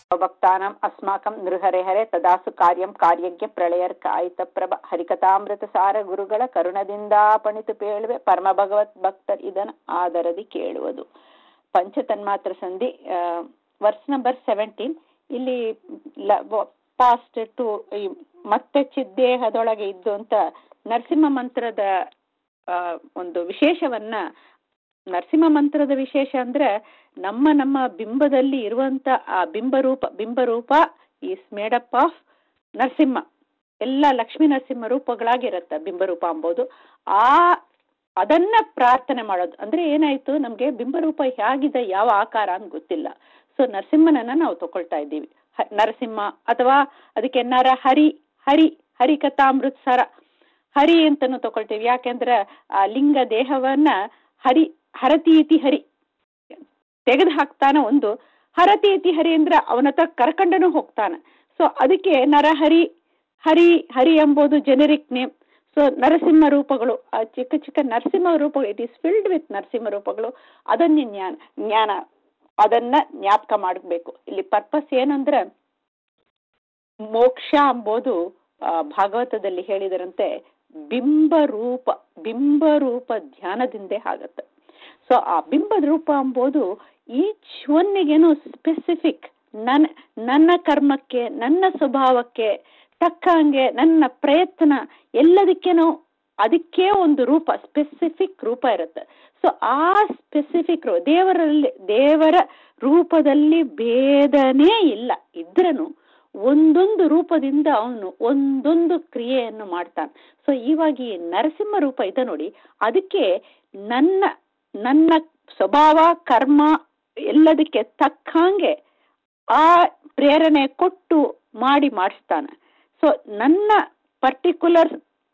ಭಕ್ತಾನಾಂ ಅಸ್ಮಾಕಂ ನೃಹರೆ ಹರೆ ತದಾಸು ಕಾರ್ಯಂ ಕಾರ್ಯಜ್ಞ ಪ್ರಳಯರ್ ಕಾಯಿತ ಪ್ರಭ ಹರಿಕಥಾಮೃತ ಸಾರ ಗುರುಗಳ ಕರುಣದಿಂದ ಪಣಿತು ಪೇಳುವೆ ಪರಮ ಭಗವತ್ ಭಕ್ತರ್ ಇದನ್ನು ಆದರದಿ ಕೇಳುವುದು ಪಂಚತನ್ಮಾತ್ರ ಸಂಧಿ ವರ್ಸ್ ನಂಬರ್ ಸೆವೆಂಟೀನ್ ಇಲ್ಲಿ ಪಾಸ್ಟ್ ಟು ಮತ್ತೆ ಚಿದ್ದೇಹದೊಳಗೆ ಇದ್ದು ಅಂತ ನರಸಿಂಹ ಮಂತ್ರದ ಒಂದು ವಿಶೇಷವನ್ನ ನರಸಿಂಹ ಮಂತ್ರದ ವಿಶೇಷ ಅಂದ್ರೆ ನಮ್ಮ ನಮ್ಮ ಬಿಂಬದಲ್ಲಿ ಇರುವಂತ ಆ ಬಿಂಬರೂಪ ಬಿಂಬರೂಪ ಈಸ್ ಮೇಡಪ್ ಆಫ್ ನರಸಿಂಹ ಎಲ್ಲ ಲಕ್ಷ್ಮೀ ನರಸಿಂಹ ರೂಪಗಳಾಗಿರುತ್ತೆ ಬಿಂಬರೂಪ ಅಂಬೋದು ಆ ಅದನ್ನ ಪ್ರಾರ್ಥನೆ ಮಾಡೋದು ಅಂದ್ರೆ ಏನಾಯ್ತು ನಮ್ಗೆ ಬಿಂಬರೂಪ ಹೇಗಿದೆ ಯಾವ ಆಕಾರ ಅಂತ ಗೊತ್ತಿಲ್ಲ ಸೊ ನರಸಿಂಹನನ್ನ ನಾವು ತಗೊಳ್ತಾ ಇದ್ದೀವಿ ನರಸಿಂಹ ಅಥವಾ ಅದಕ್ಕೆ ನರ ಹರಿ ಹರಿ ಹರಿಕಥಾಮೃತ ಸರ ಹರಿ ಅಂತಾನು ತಗೊಳ್ತೀವಿ ಯಾಕೆಂದ್ರೆ ಆ ಲಿಂಗ ದೇಹವನ್ನ ಹರಿ ಹರತೀತಿ ಹರಿ ತೆಗೆದು ಹಾಕ್ತಾನ ಒಂದು ಹರತೀತಿ ಹರಿ ಅಂದ್ರೆ ಅವನ ಹತ್ರ ಕರ್ಕಂಡನು ಹೋಗ್ತಾನೆ ಸೊ ಅದಕ್ಕೆ ನರಹರಿ ಹರಿ ಹರಿ ಎಂಬುದು ಜೆನೆರಿಕ್ ನೇಮ್ ಸೊ ನರಸಿಂಹ ರೂಪಗಳು ಆ ಚಿಕ್ಕ ಚಿಕ್ಕ ನರಸಿಂಹ ರೂಪಗಳು it is filled with Narasimha ರೂಪಗಳು ಅದನ್ನೇ ಜ್ಞಾನ ಜ್ಞಾನ ಅದನ್ನ ಜ್ಞಾಪಕ ಮಾಡಬೇಕು ಇಲ್ಲಿ ಪರ್ಪಸ್ ಏನಂದ್ರೆ ಮೋಕ್ಷ ಎಂಬುದು ಭಾಗವತದಲ್ಲಿ ಹೇಳಿದರಂತೆ ಬಿಂಬರೂಪ ಬಿಂಬರೂಪ ಧ್ಯಾನದಿಂದೇ ಆಗತ್ತೆ ಸೊ ಆ ಬಿಂಬದ ರೂಪ ಎಂಬುದು ಈಚ್ ಒನ್ನಿಗೇನು ಸ್ಪೆಸಿಫಿಕ್ ನನ್ನ ನನ್ನ ಕರ್ಮಕ್ಕೆ ನನ್ನ ಸ್ವಭಾವಕ್ಕೆ ತಕ್ಕಂಗೆ ನನ್ನ ಪ್ರಯತ್ನ ಎಲ್ಲದಕ್ಕೇನು ಅದಕ್ಕೆ ಒಂದು ರೂಪ ಸ್ಪೆಸಿಫಿಕ್ ರೂಪ ಇರುತ್ತೆ ಸೊ ಆ ಸ್ಪೆಸಿಫಿಕ್ ದೇವರಲ್ಲಿ ದೇವರ ರೂಪದಲ್ಲಿ ಭೇದನೇ ಇಲ್ಲ ಇದ್ರನು ಒಂದೊಂದು ರೂಪದಿಂದ ಅವನು ಒಂದೊಂದು ಕ್ರಿಯೆಯನ್ನು ಮಾಡ್ತಾನೆ ಸೊ ಇವಾಗ ಈ ನರಸಿಂಹ ರೂಪ ಇದೆ ನೋಡಿ ಅದಕ್ಕೆ ನನ್ನ ನನ್ನ ಸ್ವಭಾವ ಕರ್ಮ ಎಲ್ಲದಕ್ಕೆ ತಕ್ಕಂಗೆ ಆ ಪ್ರೇರಣೆ ಕೊಟ್ಟು ಮಾಡಿ ಮಾಡಿಸ್ತಾನೆ ಸೊ ನನ್ನ ಪರ್ಟಿಕ್ಯುಲರ್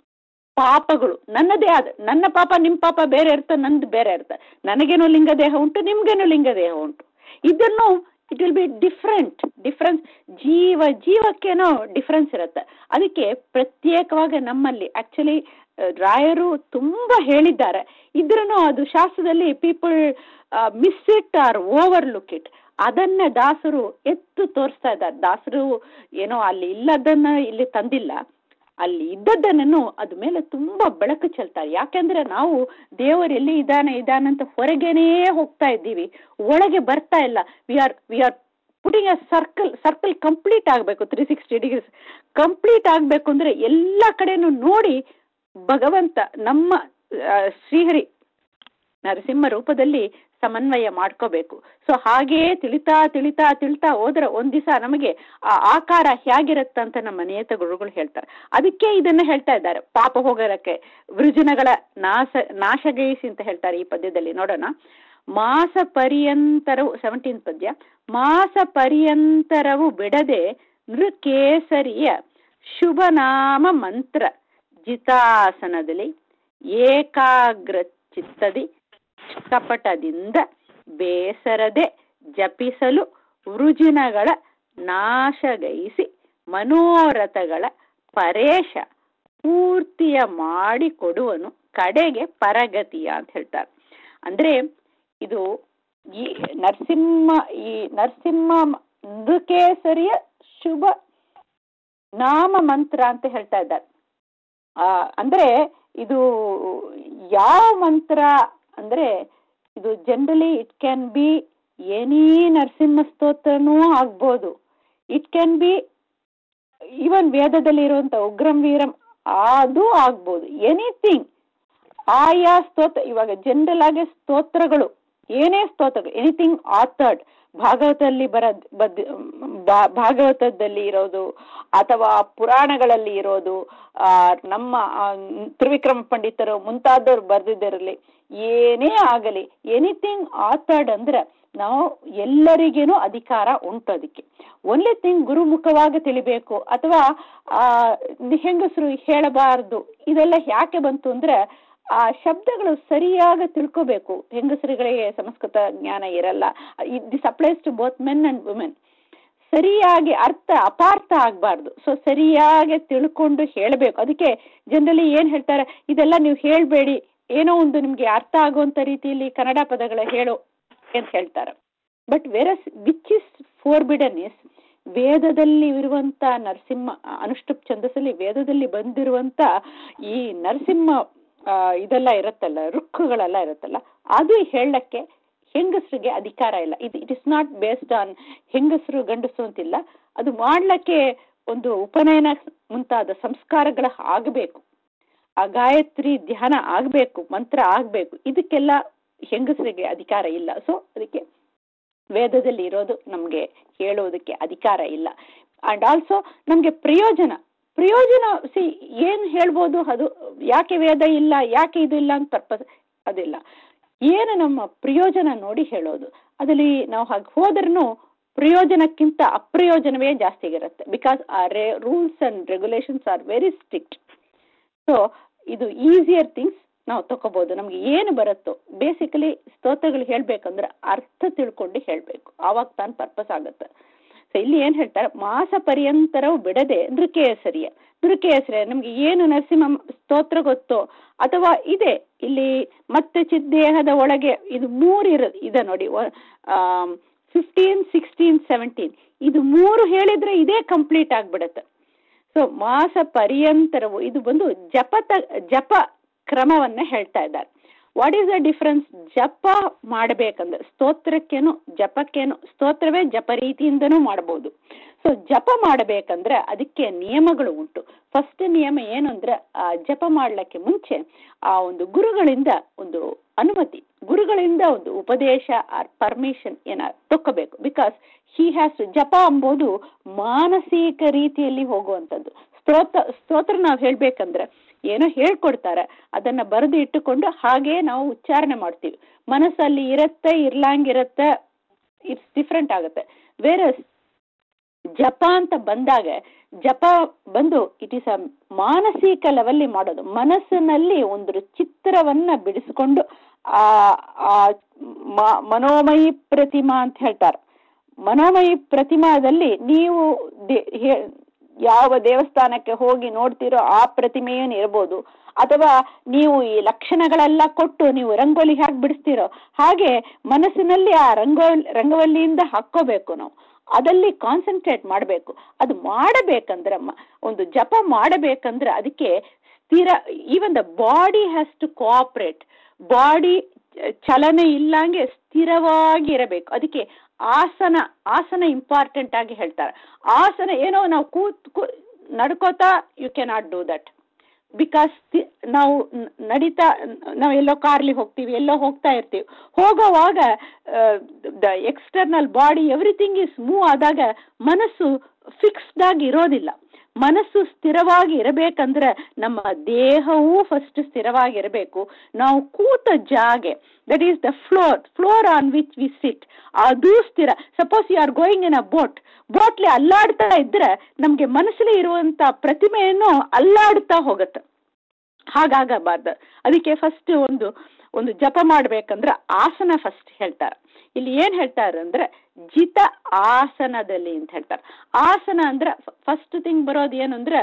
ಪಾಪಗಳು ನನ್ನದೇ ಆದ ನನ್ನ ಪಾಪ ನಿಮ್ಮ ಪಾಪ ಬೇರೆ ಇರ್ತದೆ ನಂದು ಬೇರೆ ಇರ್ತದೆ ನನಗೇನೋ ಲಿಂಗ ದೇಹ ಉಂಟು ನಿಮ್ಗೇನೋ ಲಿಂಗ ದೇಹ ಉಂಟು ಇದನ್ನು it will be different difference ಜೀವ ಜೀವಕ್ಕೇನೋ ಡಿಫ್ರೆನ್ಸ್ ಇರುತ್ತೆ ಅದಕ್ಕೆ ಪ್ರತ್ಯೇಕವಾಗಿ ನಮ್ಮಲ್ಲಿ ಆಕ್ಚುಲಿ ರಾಯರು ತುಂಬಾ ಹೇಳಿದ್ದಾರೆ ಇದ್ರೂ ಅದು ಶಾಸ್ತ್ರದಲ್ಲಿ people miss it are overlook it ಅದನ್ನ ದಾಸರು ಎತ್ತು ತೋರಿಸ್ತಾ ಇದ್ದಾರೆ ದಾಸರು ಏನೋ ಅಲ್ಲಿ ಇಲ್ಲದನ್ನ ಇಲ್ಲಿ ತಂದಿಲ್ಲ ಅಲ್ಲಿ ಇದ್ದದ್ದನ್ನು ಅದ ಮೇಲೆ ತುಂಬಾ ಬೆಳಕು ಚೆಲ್ತಾರೆ ಯಾಕೆಂದ್ರೆ ನಾವು ದೇವರು ಎಲ್ಲಿ ಇದ್ದಾನೆ ಇದ್ದಾನೆ ಅಂತ ಹೊರಗೇನೇ ಹೋಗ್ತಾ ಇದ್ದೀವಿ ಒಳಗೆ ಬರ್ತಾ ಇಲ್ಲ we are we are putting a circle circle complete ಆಗಬೇಕು ತ್ರೀ ಸಿಕ್ಸ್ಟಿ ಡಿಗ್ರೀಸ್ ಕಂಪ್ಲೀಟ್ ಆಗಬೇಕು ಅಂದ್ರೆ ಎಲ್ಲ ಕಡೆನೂ ನೋಡಿ ಭಗವಂತ ನಮ್ಮ ಶ್ರೀಹರಿ ನರಸಿಂಹ ರೂಪದಲ್ಲಿ ಸಮನ್ವಯ ಮಾಡ್ಕೋಬೇಕು ಸೊ ಹಾಗೆಯೇ ತಿಳಿತಾ ತಿಳಿತಾ ತಿಳಿತಾ ಹೋದ್ರೆ ಒಂದ್ ದಿವಸ ನಮಗೆ ಆ ಆಕಾರ ಹೇಗಿರುತ್ತಂತ ನಮ್ಮ ನೇತ ಗುರುಗಳು ಹೇಳ್ತಾರೆ ಅದಕ್ಕೆ ಇದನ್ನ ಹೇಳ್ತಾ ಇದ್ದಾರೆ ಪಾಪ ಹೋಗರಕ್ಕೆ ವೃಜನಗಳ ನಾಶ ನಾಶಗೈಸಿ ಅಂತ ಹೇಳ್ತಾರೆ ಈ ಪದ್ಯದಲ್ಲಿ ನೋಡೋಣ ಮಾಸ ಪರ್ಯಂತರವು ಸೆವೆಂಟೀನ್ ಪದ್ಯ ಮಾಸ ಪರ್ಯಂತರವು ಬಿಡದೆ ನೃಕೇಸರಿಯ ಶುಭನಾಮ ಮಂತ್ರ ಜಿತಾಸನದಲ್ಲಿ ಏಕಾಗ್ರ ಚಿತ್ತದಿ ಕಪಟದಿಂದ ಬೇಸರದೆ ಜಪಿಸಲು ವೃಜಿನಗಳ ನಾಶಗೈಸಿ ಮನೋರಥಗಳ ಪರೇಶ ಪೂರ್ತಿಯ ಮಾಡಿಕೊಡುವನು ಕಡೆಗೆ ಪರಗತಿಯ ಅಂತ ಹೇಳ್ತಾರೆ ಅಂದ್ರೆ ಇದು ಈ ನರಸಿಂಹ ಈ ನರಸಿಂಹ ನೃಕೇಸರಿಯ ಶುಭ ನಾಮ ಮಂತ್ರ ಅಂತ ಹೇಳ್ತಾ ಇದ್ದಾರೆ ಆ ಅಂದ್ರೆ ಇದು ಯಾವ ಮಂತ್ರ ಅಂದ್ರೆ ಇದು generally it can be any Narasimha ಸ್ತೋತ್ರನೂ ಆಗ್ಬೋದು ಇಟ್ ಕ್ಯಾನ್ ಬಿ ಈವನ್ ವೇದದಲ್ಲಿ ಇರುವಂತ ಉಗ್ರಂ ವೀರಂ ಅದು ಆಗ್ಬೋದು ಎನಿಥಿಂಗ್ ಆಯಾ ಸ್ತೋತ್ರ ಇವಾಗ ಜನರಲ್ ಆಗಿ ಸ್ತೋತ್ರಗಳು ಏನೇ ಸ್ತೋತ್ರಗಳು ಎನಿಥಿಂಗ್ ಆಥರ್ಡ್ ಭಾಗವತದಲ್ಲಿ ಬರ ಬದ್ ಭಾಗವತದಲ್ಲಿ ಇರೋದು ಅಥವಾ ಪುರಾಣಗಳಲ್ಲಿ ಇರೋದು ಆ ನಮ್ಮ ತ್ರಿವಿಕ್ರಮ ಪಂಡಿತರು ಮುಂತಾದವ್ರು ಬರೆದಿದ್ದರಲ್ಲಿ ಏನೇ ಆಗಲಿ ಎನಿಥಿಂಗ್ ಆಥರ್ಡ್ ಅಂದ್ರೆ ನಾವು ಎಲ್ಲರಿಗೇನು ಅಧಿಕಾರ ಉಂಟು ಅದಕ್ಕೆ ಒನ್ಲಿ ಥಿಂಗ್ ಗುರುಮುಖವಾಗಿ ತಿಳಿಬೇಕು ಅಥವಾ ಆ ಹೆಂಗಸರು ಹೇಳಬಾರದು ಇದೆಲ್ಲ ಯಾಕೆ ಬಂತು ಅಂದ್ರೆ ಆ ಶಬ್ದಗಳು ಸರಿಯಾಗಿ ತಿಳ್ಕೋಬೇಕು ಹೆಂಗಸರುಗಳಿಗೆ ಸಂಸ್ಕೃತ ಜ್ಞಾನ ಇರಲ್ಲ this applies to both men and women ಸರಿಯಾಗಿ ಅರ್ಥ ಅಪಾರ್ಥ ಆಗಬಾರ್ದು ಸೊ ಸರಿಯಾಗಿ ತಿಳ್ಕೊಂಡು ಹೇಳಬೇಕು ಅದಕ್ಕೆ ಜನರಲಿ ಏನ್ ಹೇಳ್ತಾರೆ ಇದೆಲ್ಲ ನೀವು ಹೇಳಬೇಡಿ ಏನೋ ಒಂದು ನಿಮ್ಗೆ ಅರ್ಥ ಆಗುವಂತ ರೀತಿಯಲ್ಲಿ ಕನ್ನಡ ಪದಗಳ ಹೇಳು ಅಂತ ಹೇಳ್ತಾರೆ but verse which is forbidden is ವೇದದಲ್ಲಿ ಇರುವಂತ ನರಸಿಂಹ ಅನುಷ್ಠುಪ್ ಛಂದಸ್ಸಲ್ಲಿ ವೇದದಲ್ಲಿ ಬಂದಿರುವಂತ ಈ ನರಸಿಂಹ ಆ, ಇದೆಲ್ಲ ಇರುತ್ತಲ್ಲ ರುಕ್ಕುಗಳೆಲ್ಲ ಇರುತ್ತಲ್ಲ ಅದು ಹೇಳಕ್ಕೆ ಹೆಂಗಸರಿಗೆ ಅಧಿಕಾರ ಇಲ್ಲ ಇದು it is not based on ಹೆಂಗಸರು ಗಂಡಸರು ಅಂತಿಲ್ಲ ಅದು ಮಾಡ್ಲಿಕ್ಕೆ ಒಂದು ಉಪನಯನ ಮುಂತಾದ ಸಂಸ್ಕಾರಗಳ ಆಗಬೇಕು ಆ ಗಾಯತ್ರಿ ಧ್ಯಾನ ಆಗ್ಬೇಕು ಮಂತ್ರ ಆಗ್ಬೇಕು ಇದಕ್ಕೆಲ್ಲ ಹೆಂಗಸರಿಗೆ ಅಧಿಕಾರ ಇಲ್ಲ ಸೊ ಅದಕ್ಕೆ ವೇದದಲ್ಲಿ ಇರೋದು ನಮ್ಗೆ ಹೇಳೋದಕ್ಕೆ ಅಧಿಕಾರ ಇಲ್ಲ ಅಂಡ್ ಆಲ್ಸೋ ನಮ್ಗೆ ಪ್ರಯೋಜನ ಪ್ರಯೋಜನ ಸಿ ಏನ್ ಹೇಳ್ಬೋದು ಅದು ಯಾಕೆ ವೇದ ಇಲ್ಲ ಯಾಕೆ ಇದು ಇಲ್ಲ ಅಂತ ಪರ್ಪಸ್ ಅದಿಲ್ಲ ಏನು ನಮ್ಮ ಪ್ರಯೋಜನ ನೋಡಿ ಹೇಳೋದು ಅದರಲ್ಲಿ ನಾವು ಹಾಗೆ ಹೋದ್ರೂ ಪ್ರಯೋಜನಕ್ಕಿಂತ ಅಪ್ರಯೋಜನವೇ ಜಾಸ್ತಿ ಇರುತ್ತೆ ಬಿಕಾಸ್ ಆ ರೇ rules and regulations are very strict so ಇದು ಈಸಿಯರ್ ಥಿಂಗ್ಸ್ ನಾವು ತಗೋಬಹುದು ನಮ್ಗೆ ಏನು ಬರುತ್ತೋ ಬೇಸಿಕಲಿ ಸ್ತೋತ್ರಗಳು ಹೇಳ್ಬೇಕಂದ್ರೆ ಅರ್ಥ ತಿಳ್ಕೊಂಡು ಹೇಳ್ಬೇಕು ಆವಾಗ ತಾನು ಪರ್ಪಸ್ ಆಗುತ್ತೆ ಸೊ ಇಲ್ಲಿ ಏನ್ ಹೇಳ್ತಾರೆ ಮಾಸ ಪರ್ಯಂತರವು ಬಿಡದೆ ನೃಕೇಸರಿಯ ನೃಕೇಸರಿಯ ನಮ್ಗೆ ಏನು ನರಸಿಂಹ ಸ್ತೋತ್ರ ಗೊತ್ತೋ ಅಥವಾ ಇದೆ ಇಲ್ಲಿ ಮತ್ತೆ ಚಿದ್ದೇಹದ ಒಳಗೆ ಇದು ಮೂರು ಇರ ಇದೆ ನೋಡಿ ಫಿಫ್ಟೀನ್ ಸಿಕ್ಸ್ಟೀನ್ ಸೆವೆಂಟೀನ್ ಇದು ಮೂರು ಹೇಳಿದ್ರೆ ಇದೇ ಕಂಪ್ಲೀಟ್ ಆಗ್ಬಿಡತ್ತೆ ಸೊ ಮಾಸ ಪರ್ಯಂತರವು ಇದು ಬಂದು ಜಪತ ಜಪ ಕ್ರಮವನ್ನ ಹೇಳ್ತಾ ಇದ್ದಾರೆ ವಾಟ್ ಈಸ್ ದ ಡಿಫರೆನ್ಸ್ ಜಪ ಮಾಡಬೇಕಂದ್ರೆ ಸ್ತೋತ್ರಕ್ಕೇನು ಜಪಕ್ಕೇನು ಸ್ತೋತ್ರವೇ ಜಪ ರೀತಿಯಿಂದನೂ ಮಾಡಬಹುದು ಸೊ ಜಪ ಮಾಡಬೇಕಂದ್ರೆ ಅದಕ್ಕೆ ನಿಯಮಗಳು ಉಂಟು ಫಸ್ಟ್ ನಿಯಮ ಏನು ಅಂದ್ರೆ ಆ ಜಪ ಮಾಡ್ಲಿಕ್ಕೆ ಮುಂಚೆ ಆ ಒಂದು ಗುರುಗಳಿಂದ ಒಂದು ಅನುಮತಿ ಗುರುಗಳಿಂದ ಒಂದು ಉಪದೇಶ ಆರ್ ಪರ್ಮಿಷನ್ ಏನ ತಕ್ಕೋಬೇಕು ಬಿಕಾಸ್ ಹಿ ಹ್ಯಾಸ್ ಜಪ ಎಂಬುದು ಮಾನಸಿಕ ರೀತಿಯಲ್ಲಿ ಹೋಗುವಂಥದ್ದು ಸ್ತೋತ್ರ ಸ್ತೋತ್ರ ನಾವು ಹೇಳ್ಬೇಕಂದ್ರೆ ಏನೋ ಹೇಳ್ಕೊಡ್ತಾರೆ ಅದನ್ನ ಬರೆದು ಇಟ್ಟುಕೊಂಡು ಹಾಗೆ ನಾವು ಉಚ್ಚಾರಣೆ ಮಾಡ್ತೀವಿ ಮನಸ್ಸಲ್ಲಿ ಇರತ್ತೆ ಇರ್ಲಾಂಗಿರತ್ತೆ ಇಟ್ಸ್ ಡಿಫ್ರೆಂಟ್ ಆಗುತ್ತೆ ಬೇರೆ ಜಪ ಅಂತ ಬಂದಾಗ ಜಪ ಬಂದು ಇಟ್ ಈಸ್ ಅ ಮಾನಸಿಕ ಲೆವೆಲ್ಲಿ ಮಾಡೋದು ಮನಸ್ಸಿನಲ್ಲಿ ಒಂದು ಚಿತ್ರವನ್ನ ಬಿಡಿಸಿಕೊಂಡು ಆ ಆ ಮ- ಮನೋಮಯಿ ಪ್ರತಿಮಾ ಅಂತ ಹೇಳ್ತಾರೆ ಮನೋಮಯಿ ಪ್ರತಿಮಾದಲ್ಲಿ ನೀವು ದೇ- ಹೇ- ಯಾವ ದೇವಸ್ಥಾನಕ್ಕೆ ಹೋಗಿ ನೋಡ್ತೀರೋ ಆ ಪ್ರತಿಮೆಯೇನು ಇರ್ಬೋದು ಅಥವಾ ನೀವು ಈ ಲಕ್ಷಣಗಳೆಲ್ಲ ಕೊಟ್ಟು ನೀವು ರಂಗೋಲಿ ಹೇಗೆ ಬಿಡಿಸ್ತೀರೋ ಹಾಗೆ ಮನಸ್ಸಿನಲ್ಲಿ ಆ ರಂಗೋಲಿ ರಂಗವಲ್ಲಿಯಿಂದ ಹಾಕ್ಕೋಬೇಕು ನಾವು ಅದಲ್ಲಿ ಕಾನ್ಸಂಟ್ರೇಟ್ ಮಾಡಬೇಕು ಅದು ಮಾಡಬೇಕಂದ್ರೆ ಮ- ಒಂದು ಜಪ ಮಾಡಬೇಕಂದ್ರೆ ಅದಕ್ಕೆ ಸ್ಥಿರ even the body has to cooperate body ಚಲನೆ ಇಲ್ಲಂಗೆ ಸ್ಥಿರವಾಗಿ ಇರಬೇಕು ಅದಕ್ಕೆ ಆಸನ ಆಸನ ಇಂಪಾರ್ಟೆಂಟ್ ಆಗಿ ಹೇಳ್ತಾರೆ ಆಸನ ಏನೋ ನಾವು ಕೂತ್ ಕೂ ನಡ್ಕೋತಾ you cannot do that because ನಾವು ನ- ನಡೀತಾ ನಾವು ಎಲ್ಲೋ ಕಾರ್ಲಿ ಹೋಗ್ತೀವಿ ಎಲ್ಲೋ ಹೋಗ್ತಾ ಇರ್ತೀವಿ ಹೋಗೋವಾಗ the external body everything is move ಆದಾಗ ಮನಸ್ಸು ಫಿಕ್ಸ್ಡ್ ಆಗಿ ಇರೋದಿಲ್ಲ ಮನಸ್ಸು ಸ್ಥಿರವಾಗಿ ಇರಬೇಕಂದ್ರೆ ನಮ್ಮ ದೇಹವೂ ಫಸ್ಟ್ ಸ್ಥಿರವಾಗಿ ಇರಬೇಕು ನಾವು ಕೂತ ಜಾಗೆ that is the floor floor on which we sit ಅದು ಸ್ಥಿರ suppose you are going in a boat ಬೋಟ್ಲಿ ಅಲ್ಲಾಡ್ತಾ ಇದ್ರೆ ನಮ್ಗೆ ಮನಸ್ಸಲ್ಲಿ ಇರುವಂತ ಪ್ರತಿಮೆಯನ್ನು ಅಲ್ಲಾಡ್ತಾ ಹೋಗುತ್ತೆ ಹಾಗಾಗಬಾರ್ದು ಅದಕ್ಕೆ ಫಸ್ಟ್ ಒಂದು ಒಂದು ಜಪ ಮಾಡ್ಬೇಕಂದ್ರೆ ಆಸನ ಫಸ್ಟ್ ಹೇಳ್ತಾರೆ ಇಲ್ಲಿ ಏನ್ ಹೇಳ್ತಾರೆ ಅಂದ್ರೆ ಜಿತ ಆಸನದಲ್ಲಿ ಅಂತ ಹೇಳ್ತಾರೆ ಆಸನ ಅಂದ್ರೆ ಫಸ್ಟ್ ಥಿಂಗ್ ಬರೋದು ಏನು ಅಂದ್ರೆ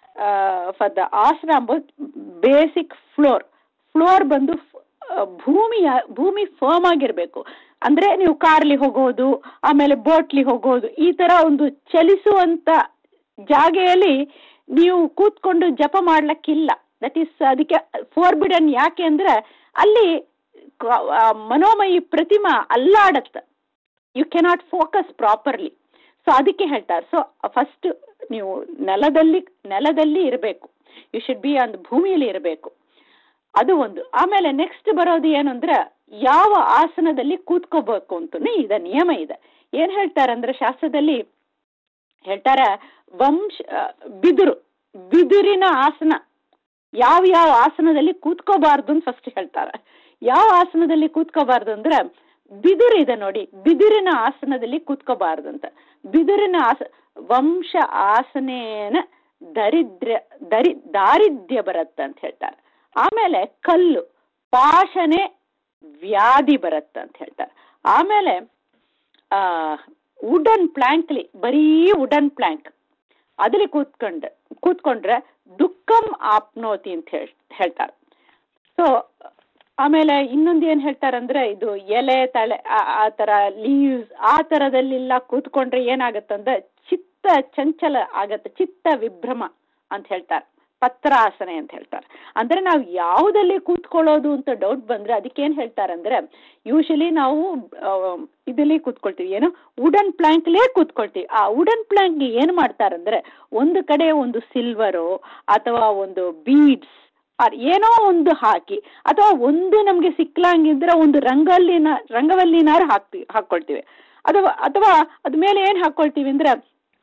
ಫಾರ್ ದ ಆಸನ ಅಂಬೋದು ಬೇಸಿಕ್ ಫ್ಲೋರ್ ಫ್ಲೋರ್ ಬಂದು ಆ, ಭೂಮಿಯ ಭೂಮಿ ಫರ್ಮ್ ಆಗಿರ್ಬೇಕು ಅಂದ್ರೆ ನೀವು ಕಾರ್ಲಿ ಹೋಗೋದು ಆಮೇಲೆ ಬೋಟ್ಲಿ ಹೋಗೋದು ಈ ತರ ಒಂದು ಚಲಿಸುವಂತ ಜಾಗೆಯಲ್ಲಿ ನೀವು ಕೂತ್ಕೊಂಡು ಜಪ ಮಾಡ್ಲಿಕ್ಕಿಲ್ಲ ದಟ್ ಈಸ್ ಅದಕ್ಕೆ ಫೋರ್ಬಿಡನ್ ಯಾಕೆ ಅಂದ್ರೆ ಅಲ್ಲಿ ಕ- ಆ ಮನೋಮಯಿ ಪ್ರತಿಮಾ ಅಲ್ಲಾಡತ್ತೆ you cannot focus properly so ಅದಕ್ಕೆ ಹೇಳ್ತಾರೆ ಸೊ ಫಸ್ಟ್ ನೀವು ನೆಲದಲ್ಲಿ ನೆಲದಲ್ಲಿ ಇರಬೇಕು ಯು ಶುಡ್ ಬಿ ಆನ್ ಭೂಮಿಯಲ್ಲಿ ಇರಬೇಕು ಅದು ಒಂದು ಆಮೇಲೆ ನೆಕ್ಸ್ಟ್ ಬರೋದು ಏನು ಅಂದ್ರೆ ಯಾವ ಆಸನದಲ್ಲಿ ಕೂತ್ಕೋಬೇಕು ಅಂತನೂ ಇದೆ ನಿಯಮ ಇದೆ ಏನ್ ಹೇಳ್ತಾರೆ ಅಂದ್ರೆ ಶಾಸ್ತ್ರದಲ್ಲಿ ಹೇಳ್ತಾರೆ ವಂಶ ಆ, ಬಿದಿರು ಬಿದಿರಿನ ಆಸನ ಯಾವ ಯಾವ ಆಸನದಲ್ಲಿ ಕೂತ್ಕೋಬಾರ್ದು ಅಂತ ಫಸ್ಟ್ ಹೇಳ್ತಾರೆ ಯಾವ ಆಸನದಲ್ಲಿ ಕೂತ್ಕೋಬಾರ್ದು ಅಂದ್ರೆ ಬಿದಿರು ಇದೆ ನೋಡಿ ಬಿದಿರಿನ ಆಸನದಲ್ಲಿ ಕೂತ್ಕೋಬಾರ್ದು ಅಂತ ಬಿದಿರಿನ ಆಸ ವಂಶ ಆಸನೇನ ದರಿದ್ರ ದರಿ ದಾರಿದ್ರ್ಯ ಬರುತ್ತೆ ಅಂತ ಹೇಳ್ತಾರೆ ಆಮೇಲೆ ಕಲ್ಲು ಪಾಶನೆ ವ್ಯಾಧಿ ಬರುತ್ತೆ ಅಂತ ಹೇಳ್ತಾರೆ ಆಮೇಲೆ ಆ ವುಡನ್ ಪ್ಲ್ಯಾಂಕ್ಲಿ ಬರೀ ವುಡನ್ ಪ್ಲ್ಯಾಂಕ್ ಅದ್ರಲ್ಲಿ ಕೂತ್ಕೊಂಡ್ ಕೂತ್ಕೊಂಡ್ರೆ ದುಃಖಂ ಆಪ್ನೋತಿ ಅಂತ ಹೇಳ್ ಹೇಳ್ತಾರೆ ಸೊ ಆಮೇಲೆ ಇನ್ನೊಂದು ಏನ್ ಹೇಳ್ತಾರಂದ್ರೆ ಇದು ಎಲೆ ತಳೆ ಆ- ಆ ತರ ಲೀವ್ಸ್ ಆ ತರದಲ್ಲೆಲ್ಲ ಕೂತ್ಕೊಂಡ್ರೆ ಏನಾಗತ್ತಂದ್ರೆ ಚಿತ್ತ ಚಂಚಲ ಆಗತ್ತೆ ಚಿತ್ತ ವಿಭ್ರಮ ಅಂತ ಹೇಳ್ತಾರೆ ಪತ್ರಾಸನೆ ಅಂತ ಹೇಳ್ತಾರೆ ಅಂದ್ರೆ ನಾವು ಯಾವುದಲ್ಲಿ ಕೂತ್ಕೊಳ್ಳೋದು ಅಂತ ಡೌಟ್ ಬಂದ್ರೆ ಅದಕ್ಕೇನ್ ಹೇಳ್ತಾರಂದ್ರೆ ಯೂಶಲಿ ನಾವು ಆ, ಇದಲ್ಲಿ ಕೂತ್ಕೊಳ್ತೀವಿ ಏನು ವುಡನ್ ಪ್ಲಾಂಕ್ಲೇ ಕೂತ್ಕೊಳ್ತೀವಿ ಆ ವುಡನ್ ಪ್ಲಾಂಕ್ಗೆ ಏನ್ ಮಾಡ್ತಾರಂದ್ರೆ ಒಂದು ಕಡೆ ಒಂದು ಸಿಲ್ವರು ಅಥವಾ ಒಂದು ಬೀಡ್ಸ್ ಏನೋ ಒಂದು ಹಾಕಿ ಅಥವಾ ಒಂದು ನಮ್ಗೆ ಸಿಕ್ಲಂಗಿದ್ರೆ ಒಂದು ರಂಗಲ್ಲಿನ ರಂಗವಲ್ಲಿನಾರು ಹಾಕ್ತಿವಿ ಹಾಕೊಳ್ತೀವಿ ಅಥವಾ ಅಥವಾ ಅದ ಮೇಲೆ ಏನ್ ಹಾಕೊಳ್ತೀವಿ ಅಂದ್ರೆ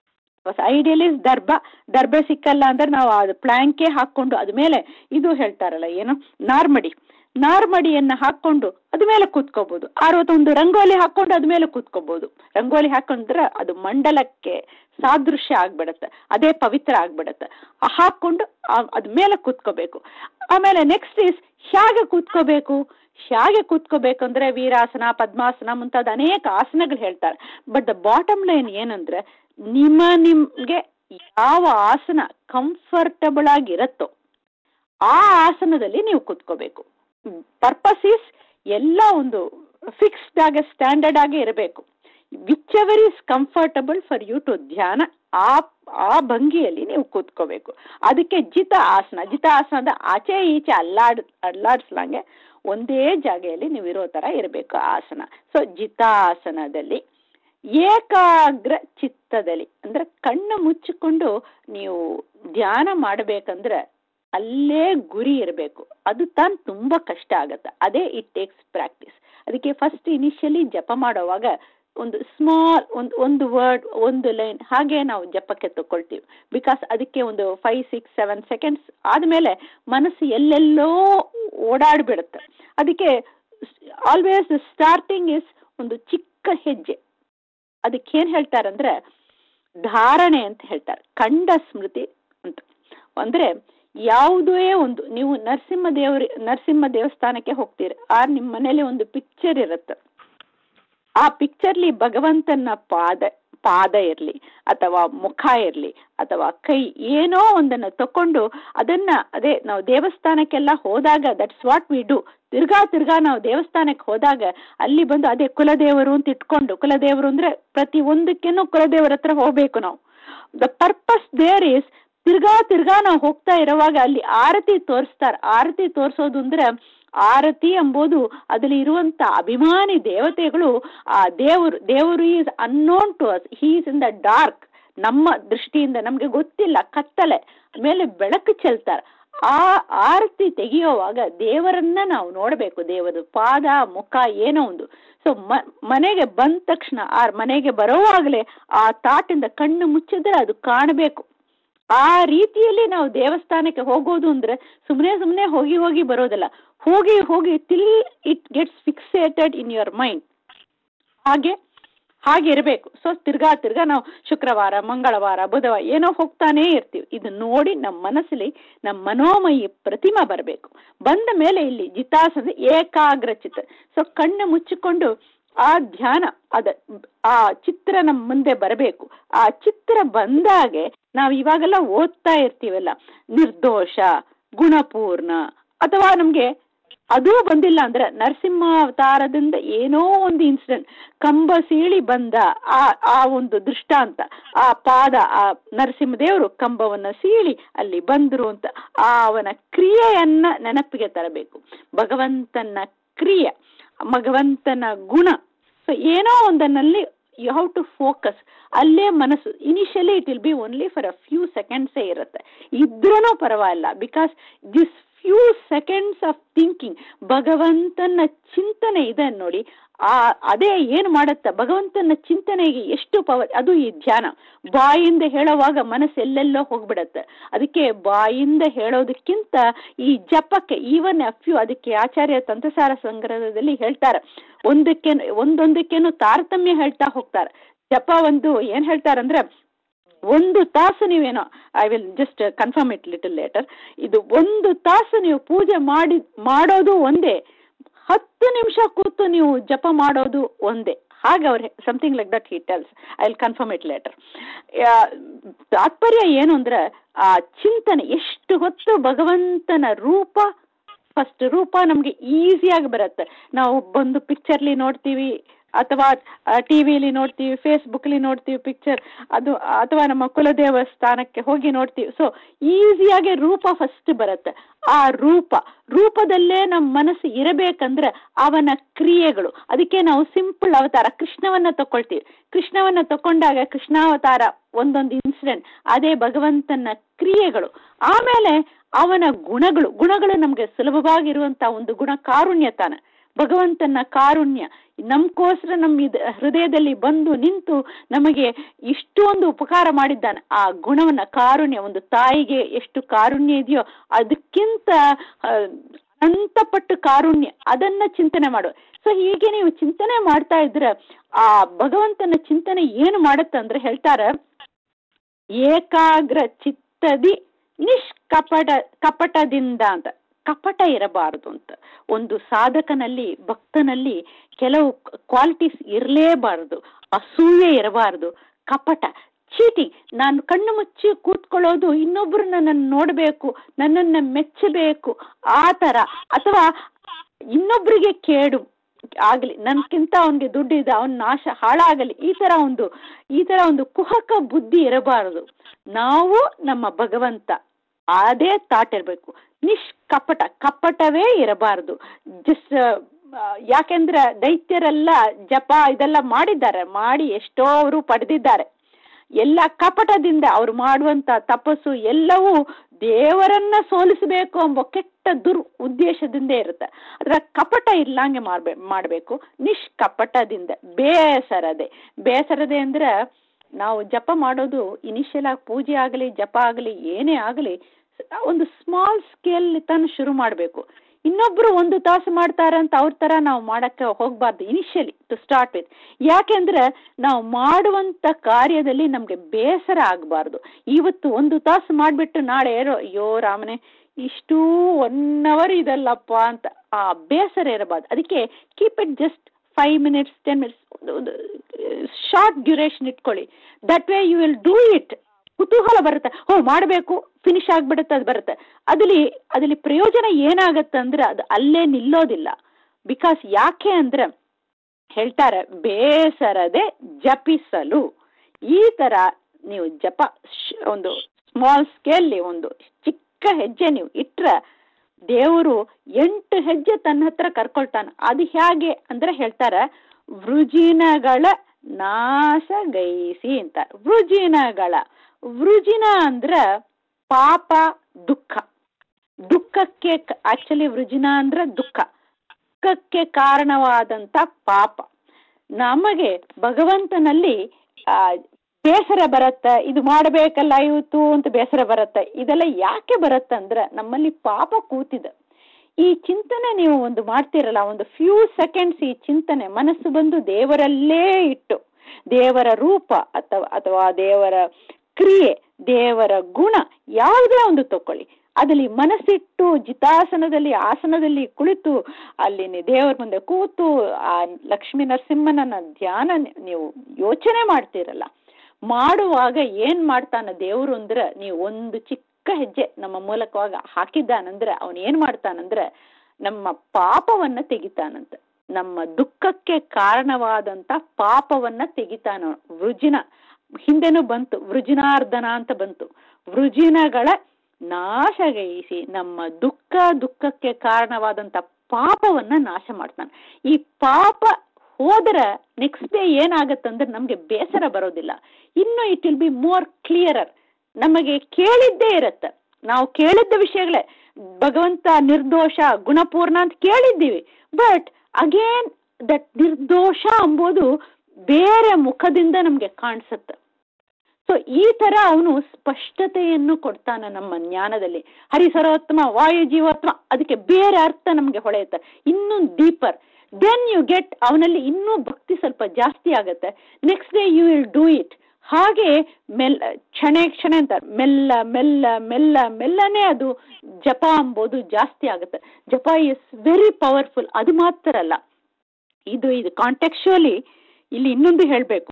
ಐಡಿಯಲಿ ದರ್ಭ ದರ್ಭ ಸಿಕ್ಕಲ್ಲ ಅಂದ್ರೆ ನಾವು ಅದು ಪ್ಲಾಂಕೆ ಹಾಕೊಂಡು ಅದ್ಮೇಲೆ ಇದು ಹೇಳ್ತಾರಲ್ಲ ಏನು ನಾರ್ಮಡಿ ನಾರ್ಮಡಿಯನ್ನ ಹಾಕೊಂಡು ಅದ ಮೇಲೆ ಕೂತ್ಕೋಬಹುದು ಅರವತ್ತೊಂದು ರಂಗೋಲಿ ಹಾಕೊಂಡು ಅದ ಮೇಲೆ ಕೂತ್ಕೋಬಹುದು ರಂಗೋಲಿ ಹಾಕೊಂಡ್ರೆ ಅದು ಮಂಡಲಕ್ಕೆ ಸಾದೃಶ್ಯ ಆಗ್ಬಿಡತ್ತೆ ಅದೇ ಪವಿತ್ರ ಆಗ್ಬಿಡತ್ತೆ ಆ ಹಾಕೊಂಡು ಆ- ಅದ್ ಮೇಲೆ ಕೂತ್ಕೋಬೇಕು ಆಮೇಲೆ ನೆಕ್ಸ್ಟ್ ಇಸ್ ಹೇಗೆ ಕೂತ್ಕೋಬೇಕು ಹೇಗೆ ಕೂತ್ಕೋಬೇಕಂದ್ರೆ ವೀರಾಸನ ಪದ್ಮಾಸನ ಮುಂತಾದ ಅನೇಕ ಆಸನಗಳು ಹೇಳ್ತಾರೆ ಬಟ್ ದ ಬಾಟಮ್ ಲೈನ್ ಏನಂದ್ರೆ ನಿಮ್ಮ ನಿಮ್ಗೆ ಯಾವ ಆಸನ ಕಂಫರ್ಟಬಲ್ ಆಗಿರತ್ತೋ ಆ ಆಸನದಲ್ಲಿ ನೀವು ಕೂತ್ಕೋಬೇಕು ಪರ್ಪಸ್ ಇಸ್ ಎಲ್ಲ ಒಂದು ಫಿಕ್ಸ್ಡ್ ಆಗಿ ಸ್ಟ್ಯಾಂಡರ್ಡ್ ಆಗಿ ಇರಬೇಕು whichever is comfortable for you to ಧ್ಯಾನ ಆ ಆ ಭಂಗಿಯಲ್ಲಿ ನೀವು ಕೂತ್ಕೋಬೇಕು ಅದಕ್ಕೆ ಜಿತ ಆಸನ ಜಿತ ಆಸನ ಅಂದ್ರೆ ಆಚೆ ಈಚೆ ಅಲ್ಲಾಡ್ ಅಲ್ಲಾಡ್ಸ್ಲಂಗೆ ಒಂದೇ ಜಾಗೆಯಲ್ಲಿ ನೀವು ಇರೋ ತರ ಇರಬೇಕು ಆಸನ ಸೊ ಜಿತಾಸನದಲ್ಲಿ ಏಕಾಗ್ರ ಚಿತ್ತದಲ್ಲಿ ಅಂದ್ರೆ ಕಣ್ಣು ಮುಚ್ಚಿಕೊಂಡು ನೀವು ಧ್ಯಾನ ಮಾಡಬೇಕಂದ್ರೆ ಅಲ್ಲೇ ಗುರಿ ಇರಬೇಕು ಅದು ತಾನು ತುಂಬಾ ಕಷ್ಟ ಆಗತ್ತೆ ಅದೇ ಇಟ್ ಟೇಕ್ಸ್ ಪ್ರಾಕ್ಟೀಸ್ ಅದಕ್ಕೆ ಫಸ್ಟ್ ಇನಿಷಿಯಲಿ ಜಪ ಮಾಡುವಾಗ ಒಂದು ಸ್ಮಾಲ್ ಒಂದು ಒಂದು ವರ್ಡ್ ಒಂದು ಲೈನ್ ಹಾಗೆ ನಾವು ಜಪಕ್ಕೆ ತಗೊಳ್ತೀವಿ ಬಿಕಾಸ್ ಅದಕ್ಕೆ ಒಂದು ಫೈವ್ ಸಿಕ್ಸ್ ಸೆವೆನ್ ಸೆಕೆಂಡ್ಸ್ ಆದಮೇಲೆ ಮನಸ್ಸು ಎಲ್ಲೆಲ್ಲೋ ಓಡಾಡ್ಬಿಡುತ್ತೆ ಅದಕ್ಕೆ ಆಲ್ವೇಸ್ ಸ್ಟಾರ್ಟಿಂಗ್ ಇಸ್ ಒಂದು ಚಿಕ್ಕ ಹೆಜ್ಜೆ ಅದಕ್ಕೇನ್ ಹೇಳ್ತಾರಂದ್ರೆ ಧಾರಣೆ ಅಂತ ಹೇಳ್ತಾರೆ ಖಂಡ ಸ್ಮೃತಿ ಅಂತ ಅಂದ್ರೆ ಯಾವುದೇ ಒಂದು ನೀವು ನರಸಿಂಹ ದೇವ್ರ ನರಸಿಂಹ ದೇವಸ್ಥಾನಕ್ಕೆ ಹೋಗ್ತೀರಿ ಆ ನಿಮ್ಮ ಮನೇಲಿ ಒಂದು ಪಿಕ್ಚರ್ ಇರುತ್ತೆ ಆ ಪಿಕ್ಚರ್ಲಿ ಭಗವಂತನ ಪಾದ ಪಾದ ಇರ್ಲಿ ಅಥವಾ ಮುಖ ಇರ್ಲಿ ಅಥವಾ ಕೈ ಏನೋ ಒಂದನ್ನ ತಕೊಂಡು ಅದನ್ನ ಅದೇ ನಾವು ದೇವಸ್ಥಾನಕ್ಕೆಲ್ಲ ಹೋದಾಗ ದಟ್ಸ್ ವಾಟ್ ವಿ ಡು ತಿರ್ಗಾ ತಿರ್ಗಾ ನಾವು ದೇವಸ್ಥಾನಕ್ಕೆ ಹೋದಾಗ ಅಲ್ಲಿ ಬಂದು ಅದೇ ಕುಲದೇವರು ಅಂತ ಇಟ್ಕೊಂಡು ಕುಲದೇವರು ಅಂದ್ರೆ ಪ್ರತಿ ಒಂದಕ್ಕೇನು ಕುಲದೇವರ ಹತ್ರ ಹೋಗ್ಬೇಕು ನಾವು ದ ಪರ್ಪಸ್ ದೇರ್ ಇಸ್ ತಿರ್ಗಾ ತಿರ್ಗಾ ನಾವು ಹೋಗ್ತಾ ಇರುವಾಗ ಅಲ್ಲಿ ಆರತಿ ತೋರಿಸ್ತಾರೆ ಆರತಿ ತೋರಿಸೋದು ಅಂದ್ರೆ ಆರತಿ ಎಂಬುದು ಅದ್ರಲ್ಲಿ ಇರುವಂತ ಅಭಿಮಾನಿ ದೇವತೆಗಳು ಆ ದೇವರು ದೇವರು is unknown to us he's in the dark ನಮ್ಮ ದೃಷ್ಟಿಯಿಂದ ನಮ್ಗೆ ಗೊತ್ತಿಲ್ಲ ಕತ್ತಲೆ ಮೇಲೆ ಬೆಳಕು ಚೆಲ್ತಾರೆ ಆ ಆರತಿ ತೆಗೆಯುವಾಗ ದೇವರನ್ನ ನಾವು ನೋಡಬೇಕು ದೇವರು ಪಾದ ಮುಖ ಏನೋ ಒಂದು ಸೊ ಮನೆಗೆ ಬಂದ ತಕ್ಷಣ ಆ ಮನೆಗೆ ಬರೋವಾಗಲೇ ಆ ತಾಟಿಂದ ಕಣ್ಣು ಮುಚ್ಚಿದ್ರೆ ಅದು ಕಾಣಬೇಕು ಆ ರೀತಿಯಲ್ಲಿ ನಾವು ದೇವಸ್ಥಾನಕ್ಕೆ ಹೋಗೋದು ಅಂದ್ರೆ ಸುಮ್ಮನೆ ಸುಮ್ಮನೆ ಹೋಗಿ ಹೋಗಿ ಬರೋದಲ್ಲ ಹೋಗಿ ಹೋಗಿ till it gets fixated in your mind ಹಾಗೆ ಹಾಗೆ ಇರಬೇಕು ಸೊ ತಿರ್ಗಾ ತಿರ್ಗಾ ನಾವು ಶುಕ್ರವಾರ ಮಂಗಳವಾರ ಬುಧವಾರ ಏನೋ ಹೋಗ್ತಾನೇ ಇರ್ತೀವಿ ಇದು ನೋಡಿ ನಮ್ಮ ಮನಸ್ಸಲ್ಲಿ ನಮ್ಮ ಮನೋಮಯಿ ಪ್ರತಿಮಾ ಬರಬೇಕು ಬಂದ ಮೇಲೆ ಇಲ್ಲಿ ಜಿತಾಸನ ಏಕಾಗ್ರ ಚಿತ್ತ ಸೊ ಕಣ್ಣು ಮುಚ್ಚಿಕೊಂಡು ಆ ಧ್ಯಾನ ಅದ ಆ ಚಿತ್ರ ನಮ್ಮ ಮುಂದೆ ಬರಬೇಕು ಆ ಚಿತ್ರ ಬಂದಾಗೆ ನಾವು ಇವಾಗೆಲ್ಲ ಓದ್ತಾ ಇರ್ತೀವಲ್ಲ ನಿರ್ದೋಷ ಗುಣಪೂರ್ಣ ಅಥವಾ ನಮ್ಗೆ ಅದೂ ಬಂದಿಲ್ಲ ಅಂದ್ರೆ ನರಸಿಂಹ ಅವತಾರದಿಂದ ಏನೋ ಒಂದು ಇನ್ಸಿಡೆಂಟ್ ಕಂಬ ಸೀಳಿ ಬಂದ ಆ ಆ ಒಂದು ದೃಷ್ಟಾಂತ ಆ ಪಾದ ಆ ನರಸಿಂಹದೇವರು ಕಂಬವನ್ನ ಸೀಳಿ ಅಲ್ಲಿ ಬಂದ್ರು ಅಂತ ಆ ಅವನ ಕ್ರಿಯೆಯನ್ನ ನೆನಪಿಗೆ ತರಬೇಕು ಭಗವಂತನ ಕ್ರಿಯೆ ಭಗವಂತನ ಗುಣ ಸೊ ಏನೋ ಒಂದನ್ನಲ್ಲಿ ಯು ಹ್ಯಾವ್ ಟು ಫೋಕಸ್ ಅಲ್ಲೇ ಮನಸ್ಸು initially it will be only for a few ಸೆಕೆಂಡ್ಸೇ ಇರುತ್ತೆ ಇದ್ರೂ ಪರವಾಗಿಲ್ಲ because this few seconds of thinking ಭಗವಂತನ ಚಿಂತನೆ ಇದೆ ನೋಡಿ ಆ ಅದೇ ಏನು ಮಾಡುತ್ತೆ ಭಗವಂತನ ಚಿಂತನೆಗೆ ಎಷ್ಟು ಪವರ್ ಅದು ಈ ಧ್ಯಾನ ಬಾಯಿಂದ ಹೇಳುವಾಗ ಮನಸ್ಸು ಎಲ್ಲೆಲ್ಲೋ ಹೋಗ್ಬಿಡತ್ತೆ ಅದಕ್ಕೆ ಬಾಯಿಂದ ಹೇಳೋದಕ್ಕಿಂತ ಈ ಜಪಕ್ಕೆ ಈವನ್ ಫ್ಯೂ ಅದಕ್ಕೆ ಆಚಾರ್ಯ ತಂತ್ರಸಾರ ಸಂಗ್ರಹದಲ್ಲಿ ಹೇಳ್ತಾರೆ ಒಂದಕ್ಕೆ ಒಂದೊಂದಕ್ಕೇನು ತಾರತಮ್ಯ ಹೇಳ್ತಾ ಹೋಗ್ತಾರೆ ಜಪ ಒಂದು ಏನ್ ಹೇಳ್ತಾರಂದ್ರೆ ಒಂದು ತಾಸು ನೀವೇನೋ I will just confirm it little later ಇದು ಒಂದು ತಾಸು ನೀವು ಪೂಜೆ ಮಾಡಿ ಮಾಡೋದು ಒಂದೇ ಹತ್ತು ನಿಮಿಷ ಕೂತು ನೀವು ಜಪ ಮಾಡೋದು ಒಂದೇ ಹಾಗೆ ಅವ್ರೆ something like that he tells I will confirm it later ತಾತ್ಪರ್ಯ ಏನು ಅಂದ್ರೆ ಆ ಚಿಂತನೆ ಎಷ್ಟು ಹೊತ್ತು ಭಗವಂತನ ರೂಪ ಫಸ್ಟ್ ರೂಪ ನಮ್ಗೆ ಈಸಿಯಾಗಿ ಬರುತ್ತೆ ನಾವು ಬಂದು ಪಿಕ್ಚರ್ಲಿ ನೋಡ್ತೀವಿ ಅಥವಾ ಟಿವಿಲಿ ನೋಡ್ತೀವಿ ಫೇಸ್ಬುಕ್ಲಿ ನೋಡ್ತೀವಿ ಪಿಕ್ಚರ್ ಅದು ಅಥವಾ ನಮ್ಮ ಕುಲದೇವಸ್ಥಾನಕ್ಕೆ ಹೋಗಿ ನೋಡ್ತೀವಿ ಸೊ ಈಸಿಯಾಗಿ ರೂಪ ಫಸ್ಟ್ ಬರುತ್ತೆ ಆ ರೂಪ ರೂಪದಲ್ಲೇ ನಮ್ಮ ಮನಸ್ಸು ಇರಬೇಕಂದ್ರೆ ಅವನ ಕ್ರಿಯೆಗಳು ಅದಕ್ಕೆ ನಾವು ಸಿಂಪಲ್ ಅವತಾರ ಕೃಷ್ಣವನ್ನ ತಕೊಳ್ತೀವಿ ಕೃಷ್ಣವನ್ನ ತಕೊಂಡಾಗ ಕೃಷ್ಣಾವತಾರ ಒಂದೊಂದು ಇನ್ಸಿಡೆಂಟ್ ಅದೇ ಭಗವಂತನ ಕ್ರಿಯೆಗಳು ಆಮೇಲೆ ಅವನ ಗುಣಗಳು ಗುಣಗಳು ನಮ್ಗೆ ಸುಲಭವಾಗಿರುವಂತ ಒಂದು ಗುಣ ಕಾರುಣ್ಯ ತಾನ ಭಗವಂತನ ಕಾರುಣ್ಯ ನಮ್ಗೋಸ್ಕರ ನಮ್ಮ ಇದ್ ಹೃದಯದಲ್ಲಿ ಬಂದು ನಿಂತು ನಮಗೆ ಇಷ್ಟೊಂದು ಉಪಕಾರ ಮಾಡಿದ್ದಾನೆ ಆ ಗುಣವನ್ನ ಕಾರುಣ್ಯ ಒಂದು ತಾಯಿಗೆ ಎಷ್ಟು ಕಾರುಣ್ಯ ಇದೆಯೋ ಅದಕ್ಕಿಂತ ಅನಂತಪಟ್ಟು ಕಾರುಣ್ಯ ಅದನ್ನ ಚಿಂತನೆ ಮಾಡು ಸೊ ಹೀಗೆ ನೀವು ಚಿಂತನೆ ಮಾಡ್ತಾ ಇದ್ರೆ ಆ ಭಗವಂತನ ಚಿಂತನೆ ಏನು ಮಾಡುತ್ತಂದ್ರೆ ಹೇಳ್ತಾರ ಏಕಾಗ್ರ ಚಿತ್ತದಿ ನಿಷ್ಕಪಟ ಕಪಟದಿಂದ ಅಂತ ಕಪಟ ಇರಬಾರದು ಅಂತ ಒಂದು ಸಾಧಕನಲ್ಲಿ ಭಕ್ತನಲ್ಲಿ ಕೆಲವು ಕ್ವಾಲಿಟೀಸ್ ಇರಲೇಬಾರದು ಅಸೂಯೆ ಇರಬಾರದು ಕಪಟ ಚೀಟಿಂಗ್ ನಾನು ಕಣ್ಣು ಮುಚ್ಚಿ ಕೂತ್ಕೊಳ್ಳೋದು ಇನ್ನೊಬ್ರು ನನ್ನನ್ನು ನೋಡಬೇಕು ನನ್ನನ್ನು ಮೆಚ್ಚಬೇಕು ಆ ಥರ ಅಥವಾ ಇನ್ನೊಬ್ಬರಿಗೆ ಕೇಡು ಆಗಲಿ ನನ್ಕಿಂತ ಅವನಿಗೆ ದುಡ್ಡಿದೆ ಅವನ ನಾಶ ಹಾಳಾಗಲಿ ಈ ತರ ಒಂದು ಈ ತರ ಒಂದು ಕುಹಕ ಬುದ್ಧಿ ಇರಬಾರದು ನಾವು ನಮ್ಮ ಭಗವಂತ ಅದೇ ಥಾಟ್ ಇರಬೇಕು ನಿಷ್ಕಪಟ ಕಪಟವೇ ಇರಬಾರದು ಜಸ್ಟ್ ಯಾಕೆಂದ್ರೆ ದೈತ್ಯರೆಲ್ಲ ಜಪ ಇದೆಲ್ಲ ಮಾಡಿದ್ದಾರೆ ಮಾಡಿ ಎಷ್ಟೋ ಅವರು ಪಡೆದಿದ್ದಾರೆ ಎಲ್ಲ ಕಪಟದಿಂದ ಅವ್ರು ಮಾಡುವಂತ ತಪಸ್ಸು ಎಲ್ಲವೂ ದೇವರನ್ನ ಸೋಲಿಸಬೇಕು ಎಂಬ ಕೆಟ್ಟ ದುರ್ ಉದ್ದೇಶದಿಂದ ಇರುತ್ತೆ ಅದರ ಕಪಟ ಇರ್ಲಾಂಗೆ ಮಾಡ್ಬೇ ಮಾಡಬೇಕು ನಿಷ್ಕಪಟದಿಂದ ಬೇಸರದೆ ಬೇಸರದೆ ಅಂದ್ರೆ ನಾವು ಜಪ ಮಾಡೋದು ಇನಿಷಿಯಲ್ ಆಗಿ ಪೂಜೆ ಆಗಲಿ ಜಪ ಆಗಲಿ ಏನೇ ಆಗಲಿ ಒಂದು ಸ್ಮಾಲ್ ಸ್ಕೇಲ್ ತಾನು ಶುರು ಮಾಡಬೇಕು ಇನ್ನೊಬ್ರು ಒಂದು ತಾಸು ಮಾಡ್ತಾರಂತ ಅವ್ರ ತರ ನಾವು ಮಾಡಕ್ಕೆ ಹೋಗ್ಬಾರ್ದು ಇನಿಷಿಯಲಿ ಟು ಸ್ಟಾರ್ಟ್ ವಿತ್ ಯಾಕೆಂದ್ರೆ ನಾವು ಮಾಡುವಂತ ಕಾರ್ಯದಲ್ಲಿ ನಮ್ಗೆ ಬೇಸರ ಆಗಬಾರ್ದು ಇವತ್ತು ಒಂದು ತಾಸು ಮಾಡಿಬಿಟ್ಟು ನಾಳೆ ಏನೋ ಅಯ್ಯೋ ರಾಮನೆ ಇಷ್ಟೂ ಒನ್ ಅವರ್ ಇದಲ್ಲಪ್ಪ ಅಂತ ಆ ಬೇಸರ ಇರಬಾರ್ದು ಅದಕ್ಕೆ keep it just five minutes ten minutes ಒಂದು ಶಾರ್ಟ್ ಡ್ಯೂರೇಷನ್ ಇಟ್ಕೊಳ್ಳಿ that way you will do it ಕುತೂಹಲ ಬರುತ್ತೆ ಓ ಮಾಡಬೇಕು ಫಿನಿಶ್ ಆಗಿಬಿಡುತ್ತೆ ಅದು ಬರುತ್ತೆ ಅದಲ್ಲಿ ಅದಲ್ಲಿ ಪ್ರಯೋಜನ ಏನಾಗತ್ತೆ ಅಂದ್ರೆ ಅದು ಅಲ್ಲೇ ನಿಲ್ಲೋದಿಲ್ಲ ಬಿಕಾಸ್ ಯಾಕೆ ಅಂದ್ರೆ ಹೇಳ್ತಾರೆ ಬೇಸರದೆ ಜಪಿಸಲು ಈ ತರ ನೀವು ಜಪ ಒಂದು ಸ್ಮಾಲ್ ಸ್ಕೇಲ್ಲಿ ಒಂದು ಚಿಕ್ಕ ಹೆಜ್ಜೆ ನೀವು ಇಟ್ರೆ ದೇವರು ಎಂಟು ಹೆಜ್ಜೆ ತನ್ನ ಹತ್ರ ಕರ್ಕೊಳ್ತಾನೆ ಅದು ಹೇಗೆ ಅಂದ್ರೆ ಹೇಳ್ತಾರೆ ವೃಜಿನಗಳ ನಾಶಗೈಸಿ ಅಂತ ವೃಜಿನಗಳ ವೃಜಿನ ಅಂದ್ರ ಪಾಪ ದುಃಖ ದುಃಖಕ್ಕೆ ಆಕ್ಚುಲಿ ವೃಜಿನ ಅಂದ್ರೆ ದುಃಖ ದುಃಖಕ್ಕೆ ಕಾರಣವಾದಂತ ಪಾಪ ನಮಗೆ ಭಗವಂತನಲ್ಲಿ ಬೇಸರ ಬರುತ್ತೆ ಇದು ಮಾಡಬೇಕಲ್ಲ ಇವತ್ತು ಅಂತ ಬೇಸರ ಬರುತ್ತೆ ಇದೆಲ್ಲ ಯಾಕೆ ಬರುತ್ತಂದ್ರೆ ನಮ್ಮಲ್ಲಿ ಪಾಪ ಕೂತಿದೆ ಈ ಚಿಂತನೆ ನೀವು ಒಂದು ಮಾಡ್ತಿರಲ್ಲ ಒಂದು ಫ್ಯೂ ಸೆಕೆಂಡ್ಸ್ ಈ ಚಿಂತನೆ ಮನಸ್ಸು ಬಂದು ದೇವರಲ್ಲೇ ಇಟ್ಟು ದೇವರ ರೂಪ ಅಥವಾ ಅಥವಾ ದೇವರ ಕ್ರಿಯೆ ದೇವರ ಗುಣ ಯಾವುದೇ ಒಂದು ತಕೊಳ್ಳಿ ಅದಲ್ಲಿ ಮನಸ್ಸಿಟ್ಟು ಜಿತಾಸನದಲ್ಲಿ ಆಸನದಲ್ಲಿ ಕುಳಿತು ಅಲ್ಲಿ ದೇವರ ಮುಂದೆ ಕೂತು ಆ ಲಕ್ಷ್ಮೀ ನರಸಿಂಹನನ್ನ ಧ್ಯಾನ ನೀವು ಯೋಚನೆ ಮಾಡ್ತೀರಲ್ಲ ಮಾಡುವಾಗ ಏನ್ ಮಾಡ್ತಾನ ದೇವರು ಅಂದ್ರೆ ನೀವು ಒಂದು ಚಿಕ್ಕ ಹೆಜ್ಜೆ ನಮ್ಮ ಮೂಲಕವಾಗ ಹಾಕಿದ್ದಾನಂದ್ರೆ ಅವನು ಏನ್ ಮಾಡ್ತಾನಂದ್ರೆ ನಮ್ಮ ಪಾಪವನ್ನ ತೆಗಿತಾನಂತ ನಮ್ಮ ದುಃಖಕ್ಕೆ ಕಾರಣವಾದಂತ ಪಾಪವನ್ನ ತೆಗಿತಾನ ವೃಜಿನ ಹಿಂದೆನೂ ಬಂತು ವೃಜಿನಾರ್ಧನ ಅಂತ ಬಂತು ವೃಜಿನಗಳ ನಾಶಗೈಸಿ ನಮ್ಮ ದುಃಖ ದುಃಖಕ್ಕೆ ಕಾರಣವಾದಂತ ಪಾಪವನ್ನ ನಾಶ ಮಾಡ್ತಾನೆ ಈ ಪಾಪ ಹೋದ್ರೆ ನೆಕ್ಸ್ಟ್ ಡೇ ಏನಾಗತ್ತಂದ್ರೆ ನಮ್ಗೆ ಬೇಸರ ಬರೋದಿಲ್ಲ ಇನ್ನು it will be more clearer ನಮಗೆ ಕೇಳಿದ್ದೇ ಇರತ್ತೆ ನಾವು ಕೇಳಿದ್ದ ವಿಷಯಗಳೇ ಭಗವಂತ ನಿರ್ದೋಷ ಗುಣಪೂರ್ಣ ಅಂತ ಕೇಳಿದ್ದೀವಿ ಬಟ್ ಅಗೇನ್ ದಟ್ ನಿರ್ದೋಷ ಎಂಬುದು ಬೇರೆ ಮುಖದಿಂದ ನಮ್ಗೆ ಕಾಣಿಸುತ್ತೆ ಸೊ ಈ ತರ ಅವನು ಸ್ಪಷ್ಟತೆಯನ್ನು ಕೊಡ್ತಾನ ನಮ್ಮ ಜ್ಞಾನದಲ್ಲಿ ಹರಿಸರೋತ್ತಮ ವಾಯು ಜೀವೋತ್ತಮ ಅದಕ್ಕೆ ಬೇರೆ ಅರ್ಥ ನಮ್ಗೆ ಹೊಳೆಯುತ್ತೆ ಇನ್ನೂ ಡೀಪರ್ ದೆನ್ ಯು ಗೆಟ್ ಅವನಲ್ಲಿ ಇನ್ನೂ ಭಕ್ತಿ ಸ್ವಲ್ಪ ಜಾಸ್ತಿ ಆಗತ್ತೆ next day you will do it ಹಾಗೆ ಮೆಲ್ಲ ಕ್ಷಣೆ ಕ್ಷಣೆ ಅಂತ ಮೆಲ್ಲ ಮೆಲ್ಲ ಮೆಲ್ಲ ಮೆಲ್ಲನೆ ಅದು ಜಪ ಅಂಬೋದು ಜಾಸ್ತಿ ಆಗುತ್ತೆ ಜಪ ಇಸ್ ವೆರಿ ಪವರ್ಫುಲ್ ಅದು ಮಾತ್ರ ಅಲ್ಲ ಇದು ಇದು ಕಾಂಟೆಕ್ಚುಲಿ ಇಲ್ಲಿ ಇನ್ನೊಂದು ಹೇಳಬೇಕು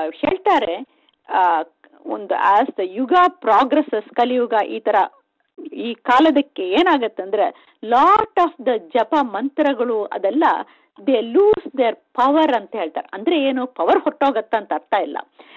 ಹೇಳ್ತಾರೆ ಒಂದು ಆಸ್ ದ ಯುಗ ಪ್ರಾಗ್ರೆಸಸ್ ಕಲಿಯುಗ ಈ ತರ ಈ ಕಾಲದಕ್ಕೆ ಏನಾಗತ್ತಂದ್ರೆ ಲಾಟ್ ಆಫ್ ದ ಜಪ ಮಂತ್ರಗಳು ಅದೆಲ್ಲ ದೇ ಲೂಸ್ ದೇರ್ ಪವರ್ ಅಂತ ಹೇಳ್ತಾರೆ ಅಂದ್ರೆ ಏನು ಪವರ್ ಹೊಟ್ಟೋಗತ್ತ ಅಂತ ಅರ್ಥ ಇಲ್ಲ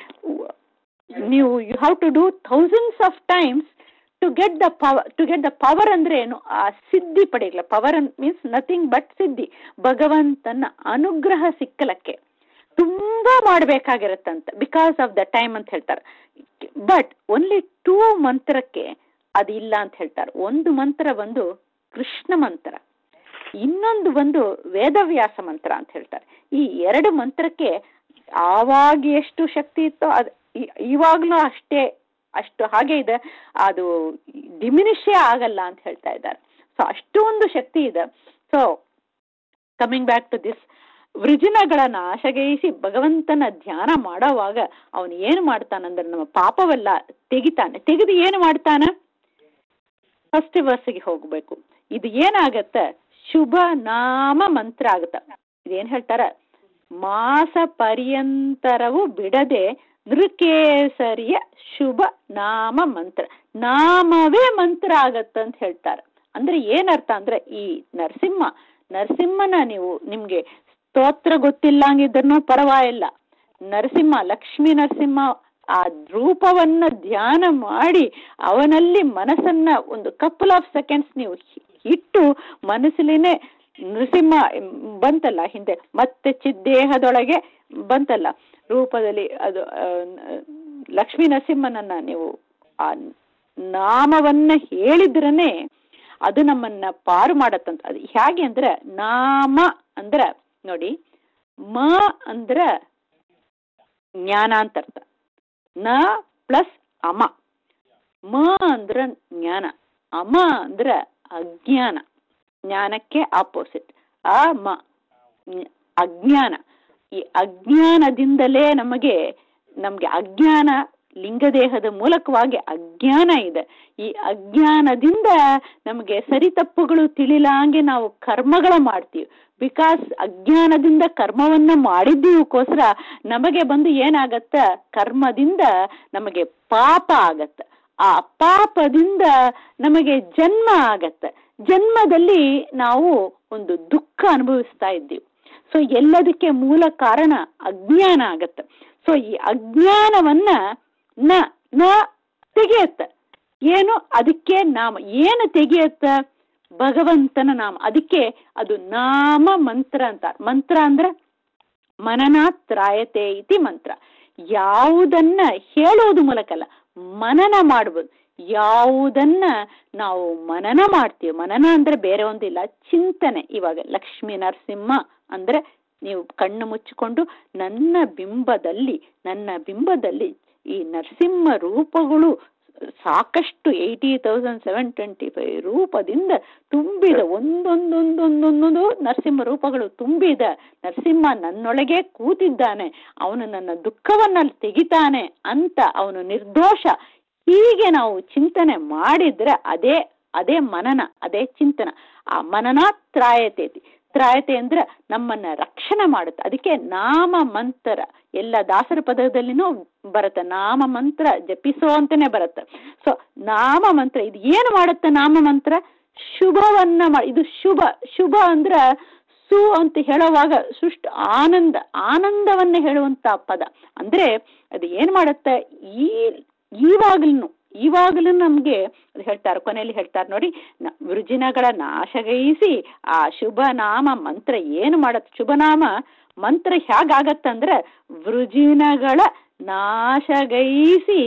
ನೀವು you have to do thousands of times to get the power to get the power ಅಂದ್ರೆ ಏನು ಆ ಸಿದ್ಧಿ ಪಡೆಯಲ್ಲ ಪವರ್ ಮೀನ್ಸ್ ನಥಿಂಗ್ ಬಟ್ ಸಿದ್ಧಿ ಭಗವಂತನ ಅನುಗ್ರಹ ಸಿಕ್ಕಲಕ್ಕೆ ತುಂಬಾ ಮಾಡ್ಬೇಕಾಗಿರತ್ತಂತ ಬಿಕಾಸ್ ಆಫ್ ದ ಟೈಮ್ ಅಂತ ಹೇಳ್ತಾರೆ ಬಟ್ ಓನ್ಲಿ ಟೂ ಮಂತ್ರಕ್ಕೆ ಅದಿಲ್ಲ ಅಂತ ಹೇಳ್ತಾರೆ ಒಂದು ಮಂತ್ರ ಬಂದು ಕೃಷ್ಣ ಮಂತ್ರ ಇನ್ನೊಂದು ಒಂದು ವೇದವ್ಯಾಸ ಮಂತ್ರ ಅಂತ ಹೇಳ್ತಾರೆ ಈ ಎರಡು ಮಂತ್ರಕ್ಕೆ ಆವಾಗ ಎಷ್ಟು ಶಕ್ತಿ ಇತ್ತೋ ಅದು ಇವಾಗ್ಲೂ ಅಷ್ಟೇ ಅಷ್ಟು ಹಾಗೆ ಇದೆ ಅದು ಡಿಮಿನಿಷೇ ಆಗಲ್ಲ ಅಂತ ಹೇಳ್ತಾ ಇದ್ದಾರೆ ಸೊ ಅಷ್ಟೊಂದು ಶಕ್ತಿ ಇದೆ so coming back to this ವೃಜಿನಗಳ ನಾಶಗೈಸಿ ಭಗವಂತನ ಧ್ಯಾನ ಮಾಡೋವಾಗ ಅವನು ಏನು ಮಾಡ್ತಾನಂದ್ರೆ ನಮ್ಮ ಪಾಪವೆಲ್ಲ ತೆಗಿತಾನೆ ತೆಗೆದು ಏನು ಮಾಡ್ತಾನ ಫಸ್ಟ್ ವರ್ಸ್ಗೆ ಹೋಗ್ಬೇಕು ಇದು ಏನಾಗತ್ತೆ ಶುಭ ನಾಮ ಮಂತ್ರ ಆಗತ್ತ ಇದೇನ್ ಹೇಳ್ತಾರ ಮಾಸ ಪರ್ಯಂತರವು ಬಿಡದೆ ನೃಕೇಸರಿಯ ಶುಭ ನಾಮ ಮಂತ್ರ ನಾಮವೇ ಮಂತ್ರ ಆಗತ್ತ ಅಂತ ಹೇಳ್ತಾರೆ ಅಂದ್ರೆ ಏನರ್ಥ ಅಂದ್ರೆ ಈ ನರಸಿಂಹ ನರಸಿಂಹನ ನೀವು ನಿಮ್ಗೆ ಸ್ತೋತ್ರ ಗೊತ್ತಿಲ್ಲಂಗಿದ್ರು ಪರವಾಗಿಲ್ಲ ನರಸಿಂಹ ಲಕ್ಷ್ಮೀ ನರಸಿಂಹ ಆ ರೂಪವನ್ನ ಧ್ಯಾನ ಮಾಡಿ ಅವನಲ್ಲಿ ಮನಸ್ಸನ್ನ ಒಂದು ಕಪಲ್ ಆಫ್ ಸೆಕೆಂಡ್ಸ್ ನೀವು ಇಟ್ಟು ಮನಸ್ಸಲ್ಲಿನೇ ನೃಸಿಂಹ ಬಂತಲ್ಲ ಹಿಂದೆ ಮತ್ತೆ ಚಿದ್ದೇಹದೊಳಗೆ ಬಂತಲ್ಲ ರೂಪದಲ್ಲಿ ಅದು ಲಕ್ಷ್ಮೀ ನರಸಿಂಹನನ್ನ ನೀವು ಆ ನಾಮವನ್ನ ಹೇಳಿದ್ರನೆ ಅದು ನಮ್ಮನ್ನ ಪಾರು ಮಾಡತ್ತಂತ ಅದು ಹೇಗೆ ಅಂದ್ರೆ ನಾಮ ಅಂದ್ರ ನೋಡಿ ಮ ಅಂದ್ರ ಜ್ಞಾನ ಅಂತ ಅರ್ಥ ನ ಪ್ಲಸ್ ಅಮ ಮ ಅಂದ್ರ ಜ್ಞಾನ ಅಮ ಅಂದ್ರ ಅಜ್ಞಾನ ಜ್ಞಾನಕ್ಕೆ ಆಪೋಸಿಟ್ ಆ ಮ ಅಜ್ಞಾನ ಈ ಅಜ್ಞಾನದಿಂದಲೇ ನಮಗೆ ನಮ್ಗೆ ಅಜ್ಞಾನ ಲಿಂಗದೇಹದ ಮೂಲಕವಾಗಿ ಅಜ್ಞಾನ ಇದೆ ಈ ಅಜ್ಞಾನದಿಂದ ನಮಗೆ ಸರಿತಪ್ಪುಗಳು ತಿಳಿಲಾಂಗೆ ನಾವು ಕರ್ಮಗಳ ಮಾಡ್ತೀವಿ ಬಿಕಾಸ್ ಅಜ್ಞಾನದಿಂದ ಕರ್ಮವನ್ನ ಮಾಡಿದ್ದೀವಕ್ಕೋಸ್ಕರ ನಮಗೆ ಬಂದು ಏನಾಗತ್ತ ಕರ್ಮದಿಂದ ನಮಗೆ ಪಾಪ ಆಗತ್ತ ಆ ಪಾಪದಿಂದ ನಮಗೆ ಜನ್ಮ ಆಗತ್ತ ಜನ್ಮದಲ್ಲಿ ನಾವು ಒಂದು ದುಃಖ ಅನುಭವಿಸ್ತಾ ಇದ್ದೀವಿ ಸೊ ಎಲ್ಲದಕ್ಕೆ ಮೂಲ ಕಾರಣ ಅಜ್ಞಾನ ಆಗತ್ತೆ ಸೊ ಈ ಅಜ್ಞಾನವನ್ನ ನ ನ ತೆಗೆಯತ್ತ ಏನು ಅದಕ್ಕೆ ನಾಮ ಏನು ತೆಗೆಯತ್ತ ಭಗವಂತನ ನಾಮ ಅದಕ್ಕೆ ಅದು ನಾಮ ಮಂತ್ರ ಅಂತ ಮಂತ್ರ ಅಂದ್ರೆ ಮನನಾತ್ರಾಯತೆ ಇತಿ ಮಂತ್ರ ಯಾವುದನ್ನ ಹೇಳುವುದು ಮೂಲಕ ಅಲ್ಲ ಮನನ ಮಾಡ್ಬೋದು ಯಾವುದನ್ನ ನಾವು ಮನನ ಮಾಡ್ತೀವಿ ಮನನ ಅಂದ್ರೆ ಬೇರೆ ಒಂದಿಲ್ಲ ಚಿಂತನೆ ಇವಾಗ ಲಕ್ಷ್ಮೀ ನರಸಿಂಹ ಅಂದ್ರೆ ನೀವು ಕಣ್ಣು ಮುಚ್ಚಿಕೊಂಡು ನನ್ನ ಬಿಂಬದಲ್ಲಿ ನನ್ನ ಬಿಂಬದಲ್ಲಿ ಈ ನರಸಿಂಹ ರೂಪಗಳು ಸಾಕಷ್ಟು eighty thousand seven twenty five ರೂಪದಿಂದ ತುಂಬಿದ ಒಂದೊಂದೊಂದೊಂದೊಂದೊಂದು ನರಸಿಂಹ ರೂಪಗಳು ತುಂಬಿದ ನರಸಿಂಹ ನನ್ನೊಳಗೆ ಕೂತಿದ್ದಾನೆ ಅವನು ನನ್ನ ದುಃಖವನ್ನ ತೆಗಿತಾನೆ ಅಂತ ಅವನು ನಿರ್ದೋಷ ಹೀಗೆ ನಾವು ಚಿಂತನೆ ಮಾಡಿದ್ರೆ ಅದೇ ಅದೇ ಮನನ ಅದೇ ಚಿಂತನ ಆ ಮನನ ತ್ರಾಯತೆ ತ್ರಾಯತೆ ಅಂದ್ರೆ ನಮ್ಮನ್ನ ರಕ್ಷಣೆ ಮಾಡುತ್ತೆ ಅದಕ್ಕೆ ನಾಮ ಮಂತ್ರ ಎಲ್ಲ ದಾಸರ ಪದದಲ್ಲಿನೂ ಬರುತ್ತೆ ನಾಮ ಮಂತ್ರ ಜಪಿಸೋ ಅಂತಾನೆ ಬರುತ್ತೆ ಸೊ ನಾಮ ಮಂತ್ರ ಇದು ಏನು ಮಾಡುತ್ತೆ ನಾಮ ಮಂತ್ರ ಶುಭವನ್ನ ಇದು ಶುಭ ಶುಭ ಅಂದ್ರ ಸು ಅಂತ ಹೇಳುವಾಗ ಸುಷ್ಟು ಆನಂದ ಆನಂದವನ್ನ ಹೇಳುವಂತ ಪದ ಅಂದ್ರೆ ಅದು ಏನ್ ಮಾಡುತ್ತೆ ಈ ಈವಾಗ್ಲೂ ಇವಾಗಲೂ ನಮ್ಗೆ ಅದು ಹೇಳ್ತಾರೆ ಕೊನೆಯಲ್ಲಿ ಹೇಳ್ತಾರೆ ನೋಡಿ ವೃಜಿನಗಳ ನಾಶಗೈಸಿ ಆ ಶುಭ ನಾಮ ಮಂತ್ರ ಏನು ಮಾಡತ್ ಶುಭನಾಮ ಮಂತ್ರ ಹೇಗಾಗತ್ತಂದ್ರೆ ವೃಜಿನಗಳ ನಾಶಗೈಸಿ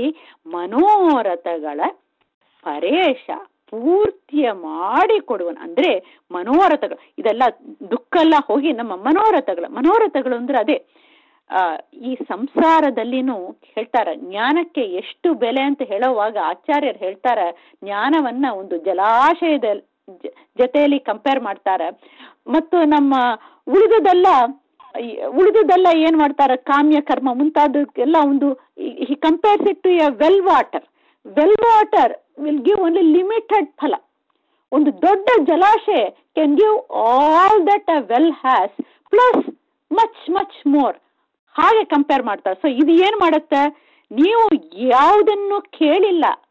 ಮನೋರಥಗಳ ಪರೇಶ ಪೂರ್ತಿಯ ಮಾಡಿ ಕೊಡುವನು ಅಂದ್ರೆ ಮನೋರಥಗಳು ಇದೆಲ್ಲ ದುಃಖ ಎಲ್ಲ ಹೋಗಿ ನಮ್ಮ ಮನೋರಥಗಳು ಮನೋರಥಗಳು ಅಂದ್ರೆ ಅದೇ ಆ ಈ ಸಂಸಾರದಲ್ಲಿನೂ ಹೇಳ್ತಾರ ಜ್ಞಾನಕ್ಕೆ ಎಷ್ಟು ಬೆಲೆ ಅಂತ ಹೇಳುವಾಗ ಆಚಾರ್ಯರು ಹೇಳ್ತಾರ ಜ್ಞಾನವನ್ನ ಒಂದು ಜಲಾಶಯದ ಜೊತೆಯಲ್ಲಿ ಕಂಪೇರ್ ಮಾಡ್ತಾರ ಮತ್ತು ನಮ್ಮ ಉಳಿದುದೆಲ್ಲ ಉಳಿದುದೆಲ್ಲ ಏನ್ ಮಾಡ್ತಾರ ಕಾಮ್ಯ ಕರ್ಮ ಮುಂತಾದಕ್ಕೆಲ್ಲ ಒಂದು he compares it to a well water well water will give only limited ಫಲ ಒಂದು ದೊಡ್ಡ ಜಲಾಶಯ can give all that a well has plus much much more ಹಾಗೆ ಕಂಪೇರ್ ಮಾಡ್ತಾರೆ ಸೊ ಇದು ಏನ್ ಮಾಡುತ್ತೆ ನೀವು ಯಾವುದನ್ನು ಕೇಳಿಲ್ಲ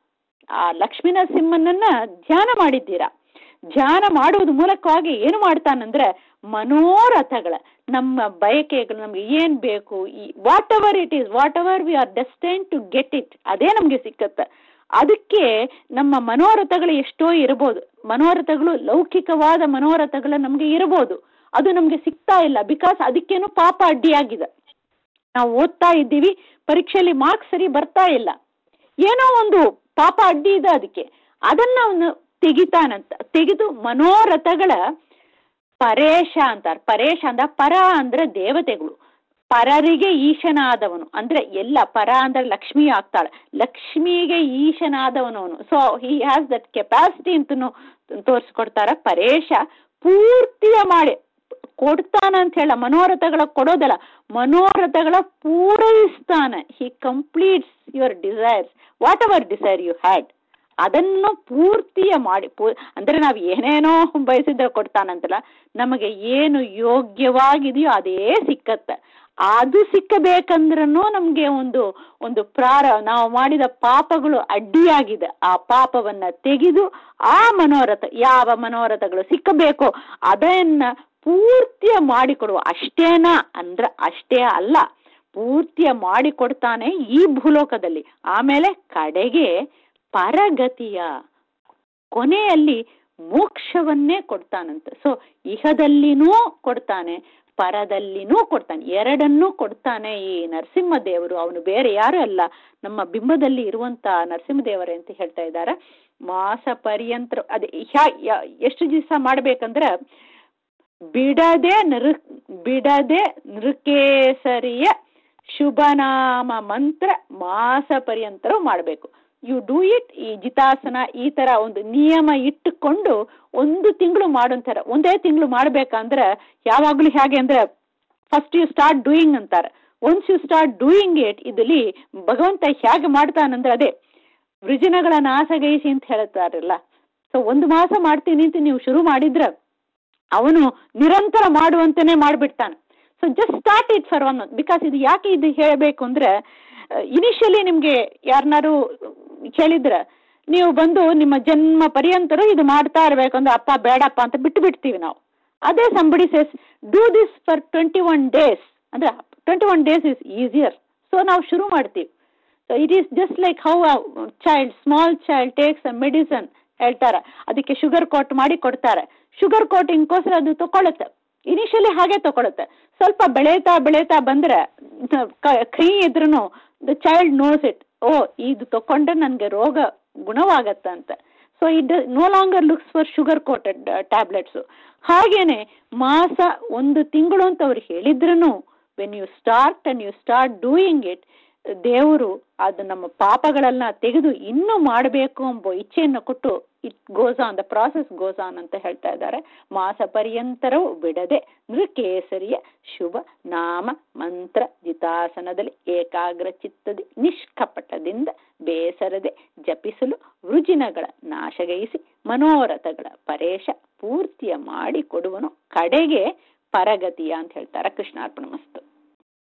ಆ ಲಕ್ಷ್ಮೀನರಸಿಂಹನನ್ನ ಧ್ಯಾನ ಮಾಡಿದ್ದೀರಾ ಧ್ಯಾನ ಮಾಡುವುದ ಮೂಲಕವಾಗಿ ಏನು ಮಾಡ್ತಾನಂದ್ರೆ ಮನೋರಥಗಳ ನಮ್ಮ ಬಯಕೆಗಳು ನಮ್ಗೆ ಏನ್ ಬೇಕು ಈ whatever it is whatever we are destined to get it ಅದೇ ನಮ್ಗೆ ಸಿಕ್ಕತ್ತೆ ಅದಕ್ಕೆ ನಮ್ಮ ಮನೋರಥಗಳು ಎಷ್ಟೋ ಇರಬಹುದು ಮನೋರಥಗಳು ಲೌಕಿಕವಾದ ಮನೋರಥಗಳು ನಮ್ಗೆ ಇರಬಹುದು ಅದು ನಮ್ಗೆ ಸಿಗ್ತಾ ಇಲ್ಲ ಬಿಕಾಸ್ ಅದಕ್ಕೇನು ಪಾಪ ಅಡ್ಡಿಯಾಗಿದೆ ನಾವು ಓದ್ತಾ ಇದ್ದೀವಿ ಪರೀಕ್ಷೆಯಲ್ಲಿ ಮಾರ್ಕ್ಸ್ ಸರಿ ಬರ್ತಾ ಇಲ್ಲ ಏನೋ ಒಂದು ಪಾಪ ಅಡ್ಡಿ ಇದೆ ಅದಕ್ಕೆ ಅದನ್ನ ಅವನು ತೆಗಿತಾನಂತ ತೆಗೆದು ಮನೋರಥಗಳ ಪರೇಶ ಅಂತಾರೆ ಪರೇಶ ಅಂದ ಪರ ಅಂದ್ರೆ ದೇವತೆಗಳು ಪರರಿಗೆ ಈಶನಾದವನು ಅಂದ್ರೆ ಎಲ್ಲ ಪರ ಅಂದ್ರೆ ಲಕ್ಷ್ಮಿ ಆಗ್ತಾಳೆ ಲಕ್ಷ್ಮಿಗೆ ಈಶನಾದವನು ಅವನು so he has that capacity ಅಂತನೂ ತೋರಿಸ್ಕೊಡ್ತಾರ ಪರೇಶ ಪೂರ್ತಿಯ ಮಾಡಿ ಕೊಡ್ತಾನಂತ ಹೇಳ ಮನೋರಥಗಳ ಕೊಡೋದಲ್ಲ ಮನೋರಥಗಳ ಪೂರೈಸ್ತಾನ he completes your desires whatever desire you had ಅದನ್ನು ಪೂರ್ತಿಯ ಮಾಡಿ ಪೂ ಅಂದ್ರೆ ನಾವು ಏನೇನೋ ಬಯಸಿದ್ರೆ ಕೊಡ್ತಾನಂತಲ್ಲ ನಮಗೆ ಏನು ಯೋಗ್ಯವಾಗಿದೆಯೋ ಅದೇ ಸಿಕ್ಕತ್ತೆ ಅದು ಸಿಕ್ಕಬೇಕಂದ್ರೂ ನಮಗೆ ಒಂದು ಒಂದು ಪ್ರಾರ ನಾವು ಮಾಡಿದ ಪಾಪಗಳು ಅಡ್ಡಿಯಾಗಿದೆ ಆ ಪಾಪವನ್ನ ತೆಗೆದು ಆ ಮನೋರಥ ಯಾವ ಮನೋರಥಗಳು ಸಿಕ್ಕಬೇಕೋ ಅದನ್ನ ಪೂರ್ತಿಯ ಮಾಡಿಕೊಡುವ ಅಷ್ಟೇನಾ ಅಂದ್ರ ಅಷ್ಟೇ ಅಲ್ಲ ಪೂರ್ತಿಯ ಮಾಡಿಕೊಡ್ತಾನೆ ಈ ಭೂಲೋಕದಲ್ಲಿ ಆಮೇಲೆ ಕಡೆಗೆ ಪರಗತಿಯ ಕೊನೆಯಲ್ಲಿ ಮೋಕ್ಷವನ್ನೇ ಕೊಡ್ತಾನಂತೆ ಸೊ ಇಹದಲ್ಲಿನೂ ಕೊಡ್ತಾನೆ ಪರದಲ್ಲಿನೂ ಕೊಡ್ತಾನೆ ಎರಡನ್ನೂ ಕೊಡ್ತಾನೆ ಈ ನರಸಿಂಹದೇವರು ಅವನು ಬೇರೆ ಯಾರು ಅಲ್ಲ ನಮ್ಮ ಬಿಂಬದಲ್ಲಿ ಇರುವಂತ ನರಸಿಂಹದೇವರೇ ಅಂತ ಹೇಳ್ತಾ ಇದ್ದಾರೆ ಮಾಸ ಪರ್ಯಂತರ ಅದೇ ಎಷ್ಟು ದಿವಸ ಮಾಡ್ಬೇಕಂದ್ರೆ ಬಿಡದೆ ನೃ ಬಿಡದೆ ನೃಕೇಸರಿಯ ಶುಭನಾಮ ಮಂತ್ರ ಮಾಸ ಪರ್ಯಂತರ ಮಾಡಬೇಕು ಯು ಡೂ ಇಟ್ ಈ ಜಿತಾಸನ ಈ ತರ ಒಂದು ನಿಯಮ ಇಟ್ಟುಕೊಂಡು ಒಂದು ತಿಂಗಳು ಮಾಡೋಂತಾರ ಒಂದೇ ತಿಂಗಳು ಮಾಡ್ಬೇಕಂದ್ರೆ ಯಾವಾಗ್ಲೂ ಹೇಗೆ ಅಂದ್ರೆ ಫಸ್ಟ್ ಯು ಸ್ಟಾರ್ಟ್ ಡೂಯಿಂಗ್ ಅಂತಾರೆ once you start doing it ಇದಲ್ಲಿ ಭಗವಂತ ಹೇಗೆ ಮಾಡ್ತಾನಂದ್ರೆ ಅದೇ ವೃಜನಗಳ ನಾಸಗೈಸಿ ಅಂತ ಹೇಳ್ತಾರಲ್ಲ ಸೊ ಒಂದು ಮಾಸ ಮಾಡ್ತೀನಿ ಅಂತ ನೀವು ಶುರು ಮಾಡಿದ್ರೆ ಅವನು ನಿರಂತರ ಮಾಡುವಂತೆಯೇ ಮಾಡಿಬಿಡ್ತಾನೆ so just start it for one because ಇದು ಯಾಕೆ ಇದು ಹೇಳಬೇಕು ಅಂದ್ರೆ ಇನಿಷಿಯಲಿ ನಿಮಗೆ ಯಾರನ್ನಾರು ಕೇಳಿದ್ರೆ ನೀವು ಬಂದು ನಿಮ್ಮ ಜನ್ಮ ಪರ್ಯಂತರೂ ಇದು ಮಾಡ್ತಾ ಇರಬೇಕು ಅಂದ್ರೆ ಅಪ್ಪ ಬೇಡಪ್ಪ ಅಂತ ಬಿಟ್ಟು ಬಿಡ್ತೀವಿ ನಾವು ಅದೇ somebody says do this for twenty one days ಅಂದ್ರೆ twenty one days is easier so ನಾವು ಶುರು ಮಾಡ್ತೀವಿ so it is just like how child small child takes a medicine ಹೇಳ್ತಾರೆ ಅದಕ್ಕೆ ಶುಗರ್ ಕೋಟ್ ಮಾಡಿ ಕೊಡ್ತಾರೆ ಶುಗರ್ ಕೋಟಿಂಗ್ಗೋಸ್ಕರ ಅದು ತಗೊಳುತ್ತೆ ಇನಿಷಿಯಲಿ ಹಾಗೆ ತಗೊಳುತ್ತೆ ಸ್ವಲ್ಪ ಬೆಳೀತಾ ಬೆಳೀತಾ ಬಂದ್ರೆ ಕೈ ಇದ್ರೂ ದ ಚೈಲ್ಡ್ ನೋಸ್ ಇಟ್ ಓ ಇದು ತಕೊಂಡ್ರೆ ನನಗೆ ರೋಗ ಗುಣವಾಗತ್ತ ಅಂತ so it no longer looks for sugar coated tablets ಹಾಗೇನೆ ಮಾಸ ಒಂದು ತಿಂಗಳು ಅಂತ ಅವ್ರು ಹೇಳಿದ್ರು when you start and you start doing it ದೇವರು ಅದು ನಮ್ಮ ಪಾಪಗಳನ್ನ ತೆಗೆದು ಇನ್ನೂ ಮಾಡಬೇಕು ಎಂಬ ಇಚ್ಛೆಯನ್ನು ಕೊಟ್ಟು it goes on the process goes on ಅಂತ ಹೇಳ್ತಾ ಇದ್ದಾರೆ ಮಾಸ ಪರ್ಯಂತರವು ಬಿಡದೆ ನೃಕೇಸರಿಯ ಶುಭ ನಾಮ ಮಂತ್ರ ಜಿತಾಸನದಲ್ಲಿ ಏಕಾಗ್ರ ಚಿತ್ತದಿ ನಿಷ್ಕಪಟದಿಂದ ಬೇಸರದೆ ಜಪಿಸಲು ವೃಜಿನಗಳ ನಾಶಗೈಸಿ ಮನೋರಥಗಳ ಪರೇಶ ಪೂರ್ತಿಯ ಮಾಡಿ ಕೊಡುವನು ಕಡೆಗೆ ಪರಗತಿಯ ಅಂತ ಹೇಳ್ತಾರೆ ಕೃಷ್ಣಾರ್ಪಣ